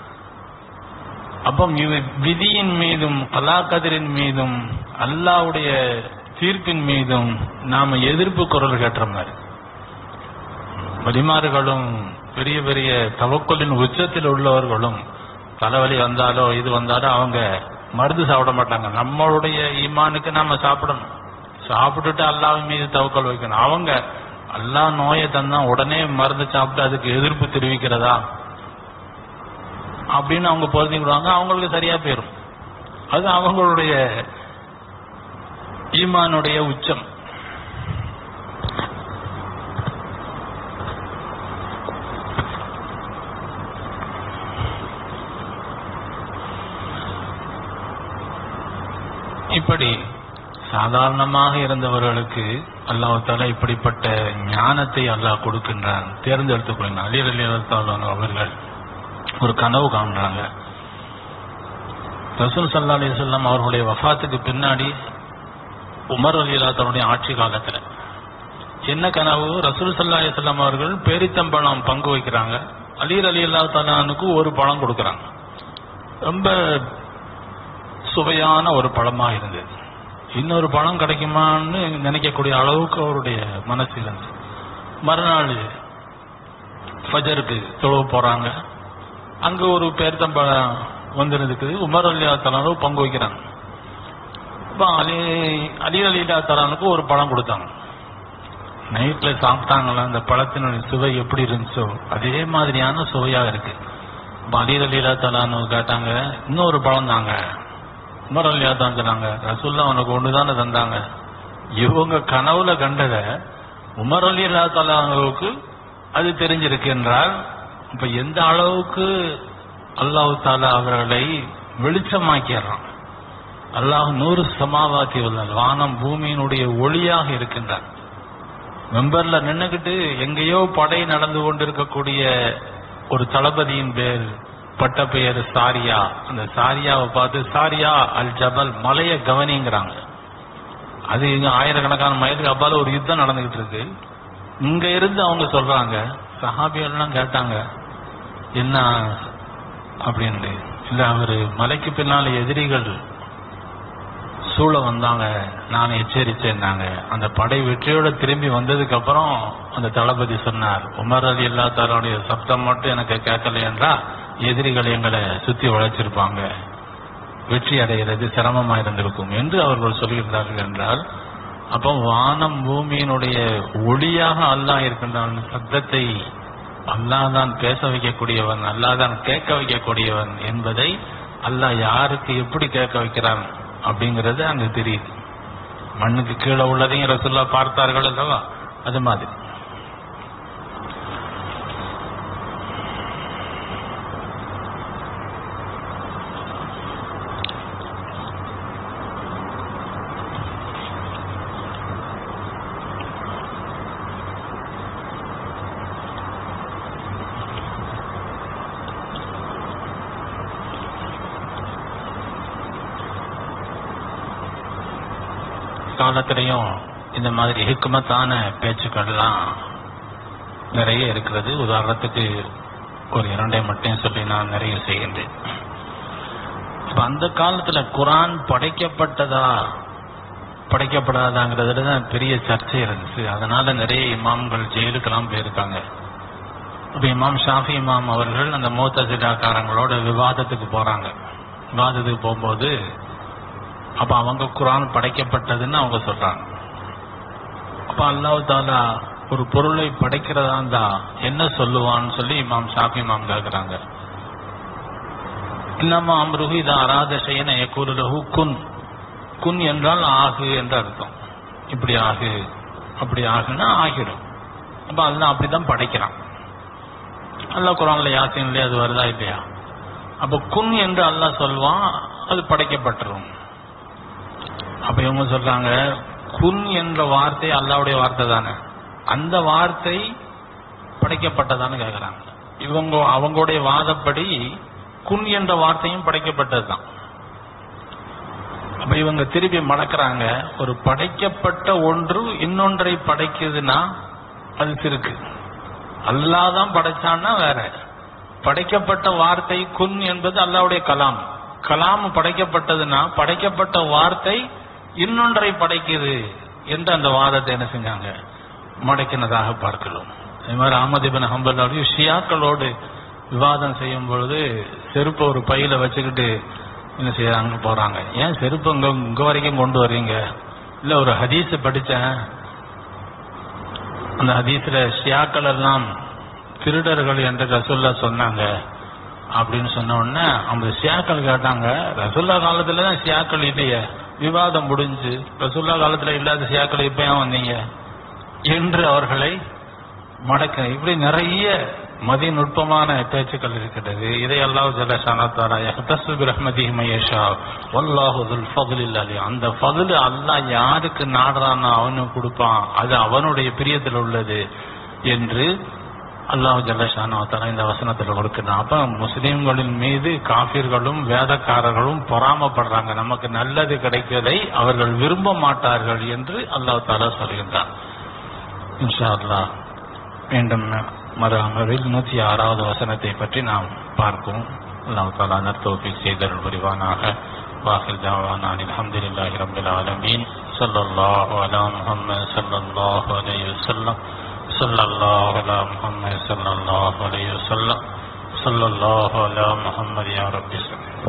அப்போ இவ- விதியின் மீதும் கலாக்கதிரின் மீதும் அல்லாஹ்வுடைய தீர்ப்பின் மீதும் நாம எதிர்ப்பு குரல் கேட்டுற மாதிரி வலிமாறுகளும் பெரிய பெரிய தவக்கலின் உச்சத்தில் உள்ளவர்களும் தலைவலி வந்தாலோ இது வந்தாலோ அவங்க மருந்து சாப்பிட மாட்டாங்க நம்மளுடைய ஈமானுக்கு நாம சாப்பிடணும் சாப்பிட்டுட்டு அல்லாஹ் மீது தவக்கல் வைக்கணும் அவங்க அல்லாஹ் நோயை தந்தா உடனே மருந்து சாப்பிட்டு அதுக்கு எதிர்ப்பு தெரிவிக்கிறதா அப்படின்னு அவங்க பொருந்திக்கிடுவாங்க அவங்களுக்கு சரியா போயிரும் அது அவங்களுடைய ஈமானுடைய உச்சம் இப்படி சாதாரணமாக இருந்தவர்களுக்கு அல்லாஹால இப்படிப்பட்ட ஞானத்தை அல்லாஹ் கொடுக்கின்றான் தேர்ந்தெடுத்துக் கொள்ளுங்க அலிர் அலி அவர்கள் ஒரு கனவு காண்றாங்க ரசூல் சல்லா அலிசல்லாம் அவர்களுடைய வஃபாத்துக்கு பின்னாடி உமர் அலி தன்னுடைய ஆட்சி காலத்துல என்ன கனவு ரசூல் சல்லா அலிசல்லாம் அவர்கள் பேரித்தம்பழம் பங்கு வைக்கிறாங்க அலீர் அலி அல்லா தலானுக்கு ஒரு பழம் கொடுக்கறாங்க ரொம்ப சுவையான ஒரு பழமா இருந்தது இன்னொரு பழம் கிடைக்குமான்னு நினைக்கக்கூடிய அளவுக்கு அவருடைய மனசு இருந்தது மறுநாள் ஃபஜருக்கு தொழுவ போறாங்க அங்க ஒரு பேர்த்தம்பழம் வந்திருந்துக்குது உமர் அலியா தலானுக்கு பங்கு வைக்கிறாங்க இப்போ அலி அலி அலிலா தலானுக்கு ஒரு பழம் கொடுத்தாங்க நைட்ல சாப்பிட்டாங்களா அந்த பழத்தினுடைய சுவை எப்படி இருந்துச்சோ அதே மாதிரியான சுவையா இருக்கு இப்போ அலி அலிலா தலானு கேட்டாங்க இன்னொரு பழம் தாங்க உமர் அலியா தான் சொன்னாங்க ரசூல்லா உனக்கு ஒண்ணுதானே தந்தாங்க இவங்க கனவுல கண்டத உமர் அலி அல்லா தலானுக்கு அது தெரிஞ்சிருக்கு என்றால் இப்ப எந்த அளவுக்கு அல்லாஹ் தாலா அவர்களை வெளிச்சமாக்கிடுறான் அல்லாஹ் நூறு சமாவாத்தி உள்ளார் வானம் பூமியினுடைய ஒளியாக இருக்கின்றார் மெம்பர்ல நின்னுக்கிட்டு எங்கேயோ படை நடந்து கொண்டிருக்கக்கூடிய ஒரு தளபதியின் பேர் பட்ட பெயர் சாரியா அந்த சாரியாவை பார்த்து சாரியா அல் ஜபல் மலைய கவனிங்கிறாங்க அது இங்க ஆயிரக்கணக்கான மைலுக்கு அப்பால ஒரு யுத்தம் நடந்துகிட்டு இருக்கு இங்க இருந்து அவங்க சொல்றாங்க சஹாபியெல்லாம் கேட்டாங்க என்ன அப்படின்னு இல்ல அவரு மலைக்கு பின்னால எதிரிகள் சூழ வந்தாங்க நான் எச்சரிச்சேன்னாங்க அந்த படை வெற்றியோட திரும்பி வந்ததுக்கு அப்புறம் அந்த தளபதி சொன்னார் உமர் அலி அல்லா தாலாவுடைய சப்தம் மட்டும் எனக்கு கேட்கல என்றா எதிரிகள் எங்களை சுத்தி வளைச்சிருப்பாங்க வெற்றி அடைகிறது சிரமமா இருந்திருக்கும் என்று அவர்கள் சொல்லியிருந்தார்கள் என்றால் அப்போ வானம் பூமியினுடைய ஒளியாக அல்லாஹ் இருக்கின்றான் சத்தத்தை அல்லாஹ் தான் பேச வைக்கக்கூடியவன் அல்லாஹ் தான் கேட்க வைக்கக்கூடியவன் என்பதை அல்லாஹ் யாருக்கு எப்படி கேட்க வைக்கிறான் அப்படிங்கறது அங்க தெரியுது மண்ணுக்கு கீழே உள்ளதையும் ரசுல்லா பார்த்தார்கள் அல்லவா அது மாதிரி காலத்திலையும் இந்த மாதிரி ஹிக்குமத்தான பேச்சுக்கள்லாம் நிறைய இருக்கிறது உதாரணத்துக்கு ஒரு இரண்டை மட்டும் சொல்லி நான் நிறைய செய்கின்றேன் இப்ப அந்த காலத்துல குரான் படைக்கப்பட்டதா படைக்கப்படாதாங்கிறதுல தான் பெரிய சர்ச்சை இருந்துச்சு அதனால நிறைய இமாம்கள் ஜெயிலுக்கெல்லாம் போயிருக்காங்க இப்ப இமாம் ஷாஃபி இமாம் அவர்கள் அந்த மூத்தசிலாக்காரங்களோட விவாதத்துக்கு போறாங்க விவாதத்துக்கு போகும்போது அப்ப அவங்க குரான் படைக்கப்பட்டதுன்னு அவங்க சொல்றாங்க அப்ப அல்லாஹ் தாலா ஒரு பொருளை படைக்கிறதா இருந்தா என்ன சொல்லுவான்னு சொல்லி இமாம் ஷாஃபி இமாம் கேட்கிறாங்க இல்லாம அம்ருஹு இது அராத செய்யன எக்கூலகு குன் குன் என்றால் ஆகு என்று அர்த்தம் இப்படி ஆகு அப்படி ஆகுன்னா ஆகிடும் அப்ப அல்லாஹ் அப்படிதான் படைக்கிறான் அல்லாஹ் குரான்ல யாசின்லயே அது வருதா இல்லையா அப்ப குன் என்று அல்லாஹ் சொல்வான் அது படைக்கப்பட்டுரும் அப்ப இவங்க சொல்றாங்க குன் என்ற வார்த்தை அல்லாவுடைய வார்த்தை தானே அந்த வார்த்தை படைக்கப்பட்டதான்னு கேக்குறாங்க இவங்க அவங்களுடைய வாதப்படி குன் என்ற வார்த்தையும் படைக்கப்பட்டதுதான் அப்ப இவங்க திருப்பி மடக்கிறாங்க ஒரு படைக்கப்பட்ட ஒன்று இன்னொன்றை படைக்குதுன்னா அது சிறுக்கு அல்லாதான் படைச்சான்னா வேற படைக்கப்பட்ட வார்த்தை குன் என்பது அல்லாவுடைய கலாம் கலாம் படைக்கப்பட்டதுன்னா படைக்கப்பட்ட வார்த்தை இன்னொன்றை படைக்குது என்று அந்த வாதத்தை என்ன செஞ்சாங்க மடக்கினதாக பார்க்கலாம் அதே மாதிரி அஹமதிபின் ஹம்பல்லாவுடைய ஷியாக்களோடு விவாதம் செய்யும் பொழுது செருப்பை ஒரு பையில வச்சுக்கிட்டு என்ன செய்யறாங்க போறாங்க ஏன் செருப்பு இங்க இங்க வரைக்கும் கொண்டு வர்றீங்க இல்ல ஒரு ஹதீஸ் படிச்சேன் அந்த ஹதீஸ்ல ஷியாக்கள் எல்லாம் திருடர்கள் என்று ரசுல்லா சொன்னாங்க அப்படின்னு சொன்ன உடனே அந்த ஷியாக்கள் கேட்டாங்க ரசுல்லா காலத்துல தான் ஷியாக்கள் இல்லையே விவாதம் முடிஞ்சு ரசுல்லா காலத்துல இல்லாத ஷியாக்கள் இப்ப ஏன் வந்தீங்க என்று அவர்களை மடக்க இப்படி நிறைய மதிநுட்பமான பேச்சுக்கள் இருக்கிறது இதை அல்லாஹ் ஜல்லஷானா யஹ்தஸு பிரஹ்மதிஹி மயஷா வல்லாஹு துல் ஃபضலில் அலி அந்த ஃபضل அல்லாஹ் யாருக்கு நாடுறானோ அவனுக்கு கொடுப்பான் அது அவனுடைய பிரியத்தில் உள்ளது என்று அல்லாஹ் ஜல்லஷானா தஆலா இந்த வசனத்தில் கொடுக்கிறான் அப்ப முஸ்லிம்களின் மீது காபிர்களும் வேதக்காரர்களும் பொறாமப்படுறாங்க நமக்கு நல்லது கிடைக்கதை அவர்கள் விரும்ப மாட்டார்கள் என்று அல்லாஹ் தாலா சொல்கின்றான் இன்ஷா அல்லாஹ் மீண்டும் மறு அமர்வில் நூத்தி ஆறாவது வசனத்தை பற்றி நாம் பார்ப்போம் அல்லாஹ் தாலா நற்தோப்பில் செய்தருள் புரிவானாக வாஹில் தாவானா அல்ஹம்துலில்லாஹி ரப்பில் ஆலமீன் ஸல்லல்லாஹு அலா முஹம்மது ஸல்லல்லாஹு அலைஹி வஸல்லம் ஸல்லல்லாஹு அலா முஹம்மது ஸல்லல்லாஹு அலைஹி வஸல்லம் ஸல்லல்லாஹு அலா முஹம்மது யா ரப்பி ஸல்லல்லாஹு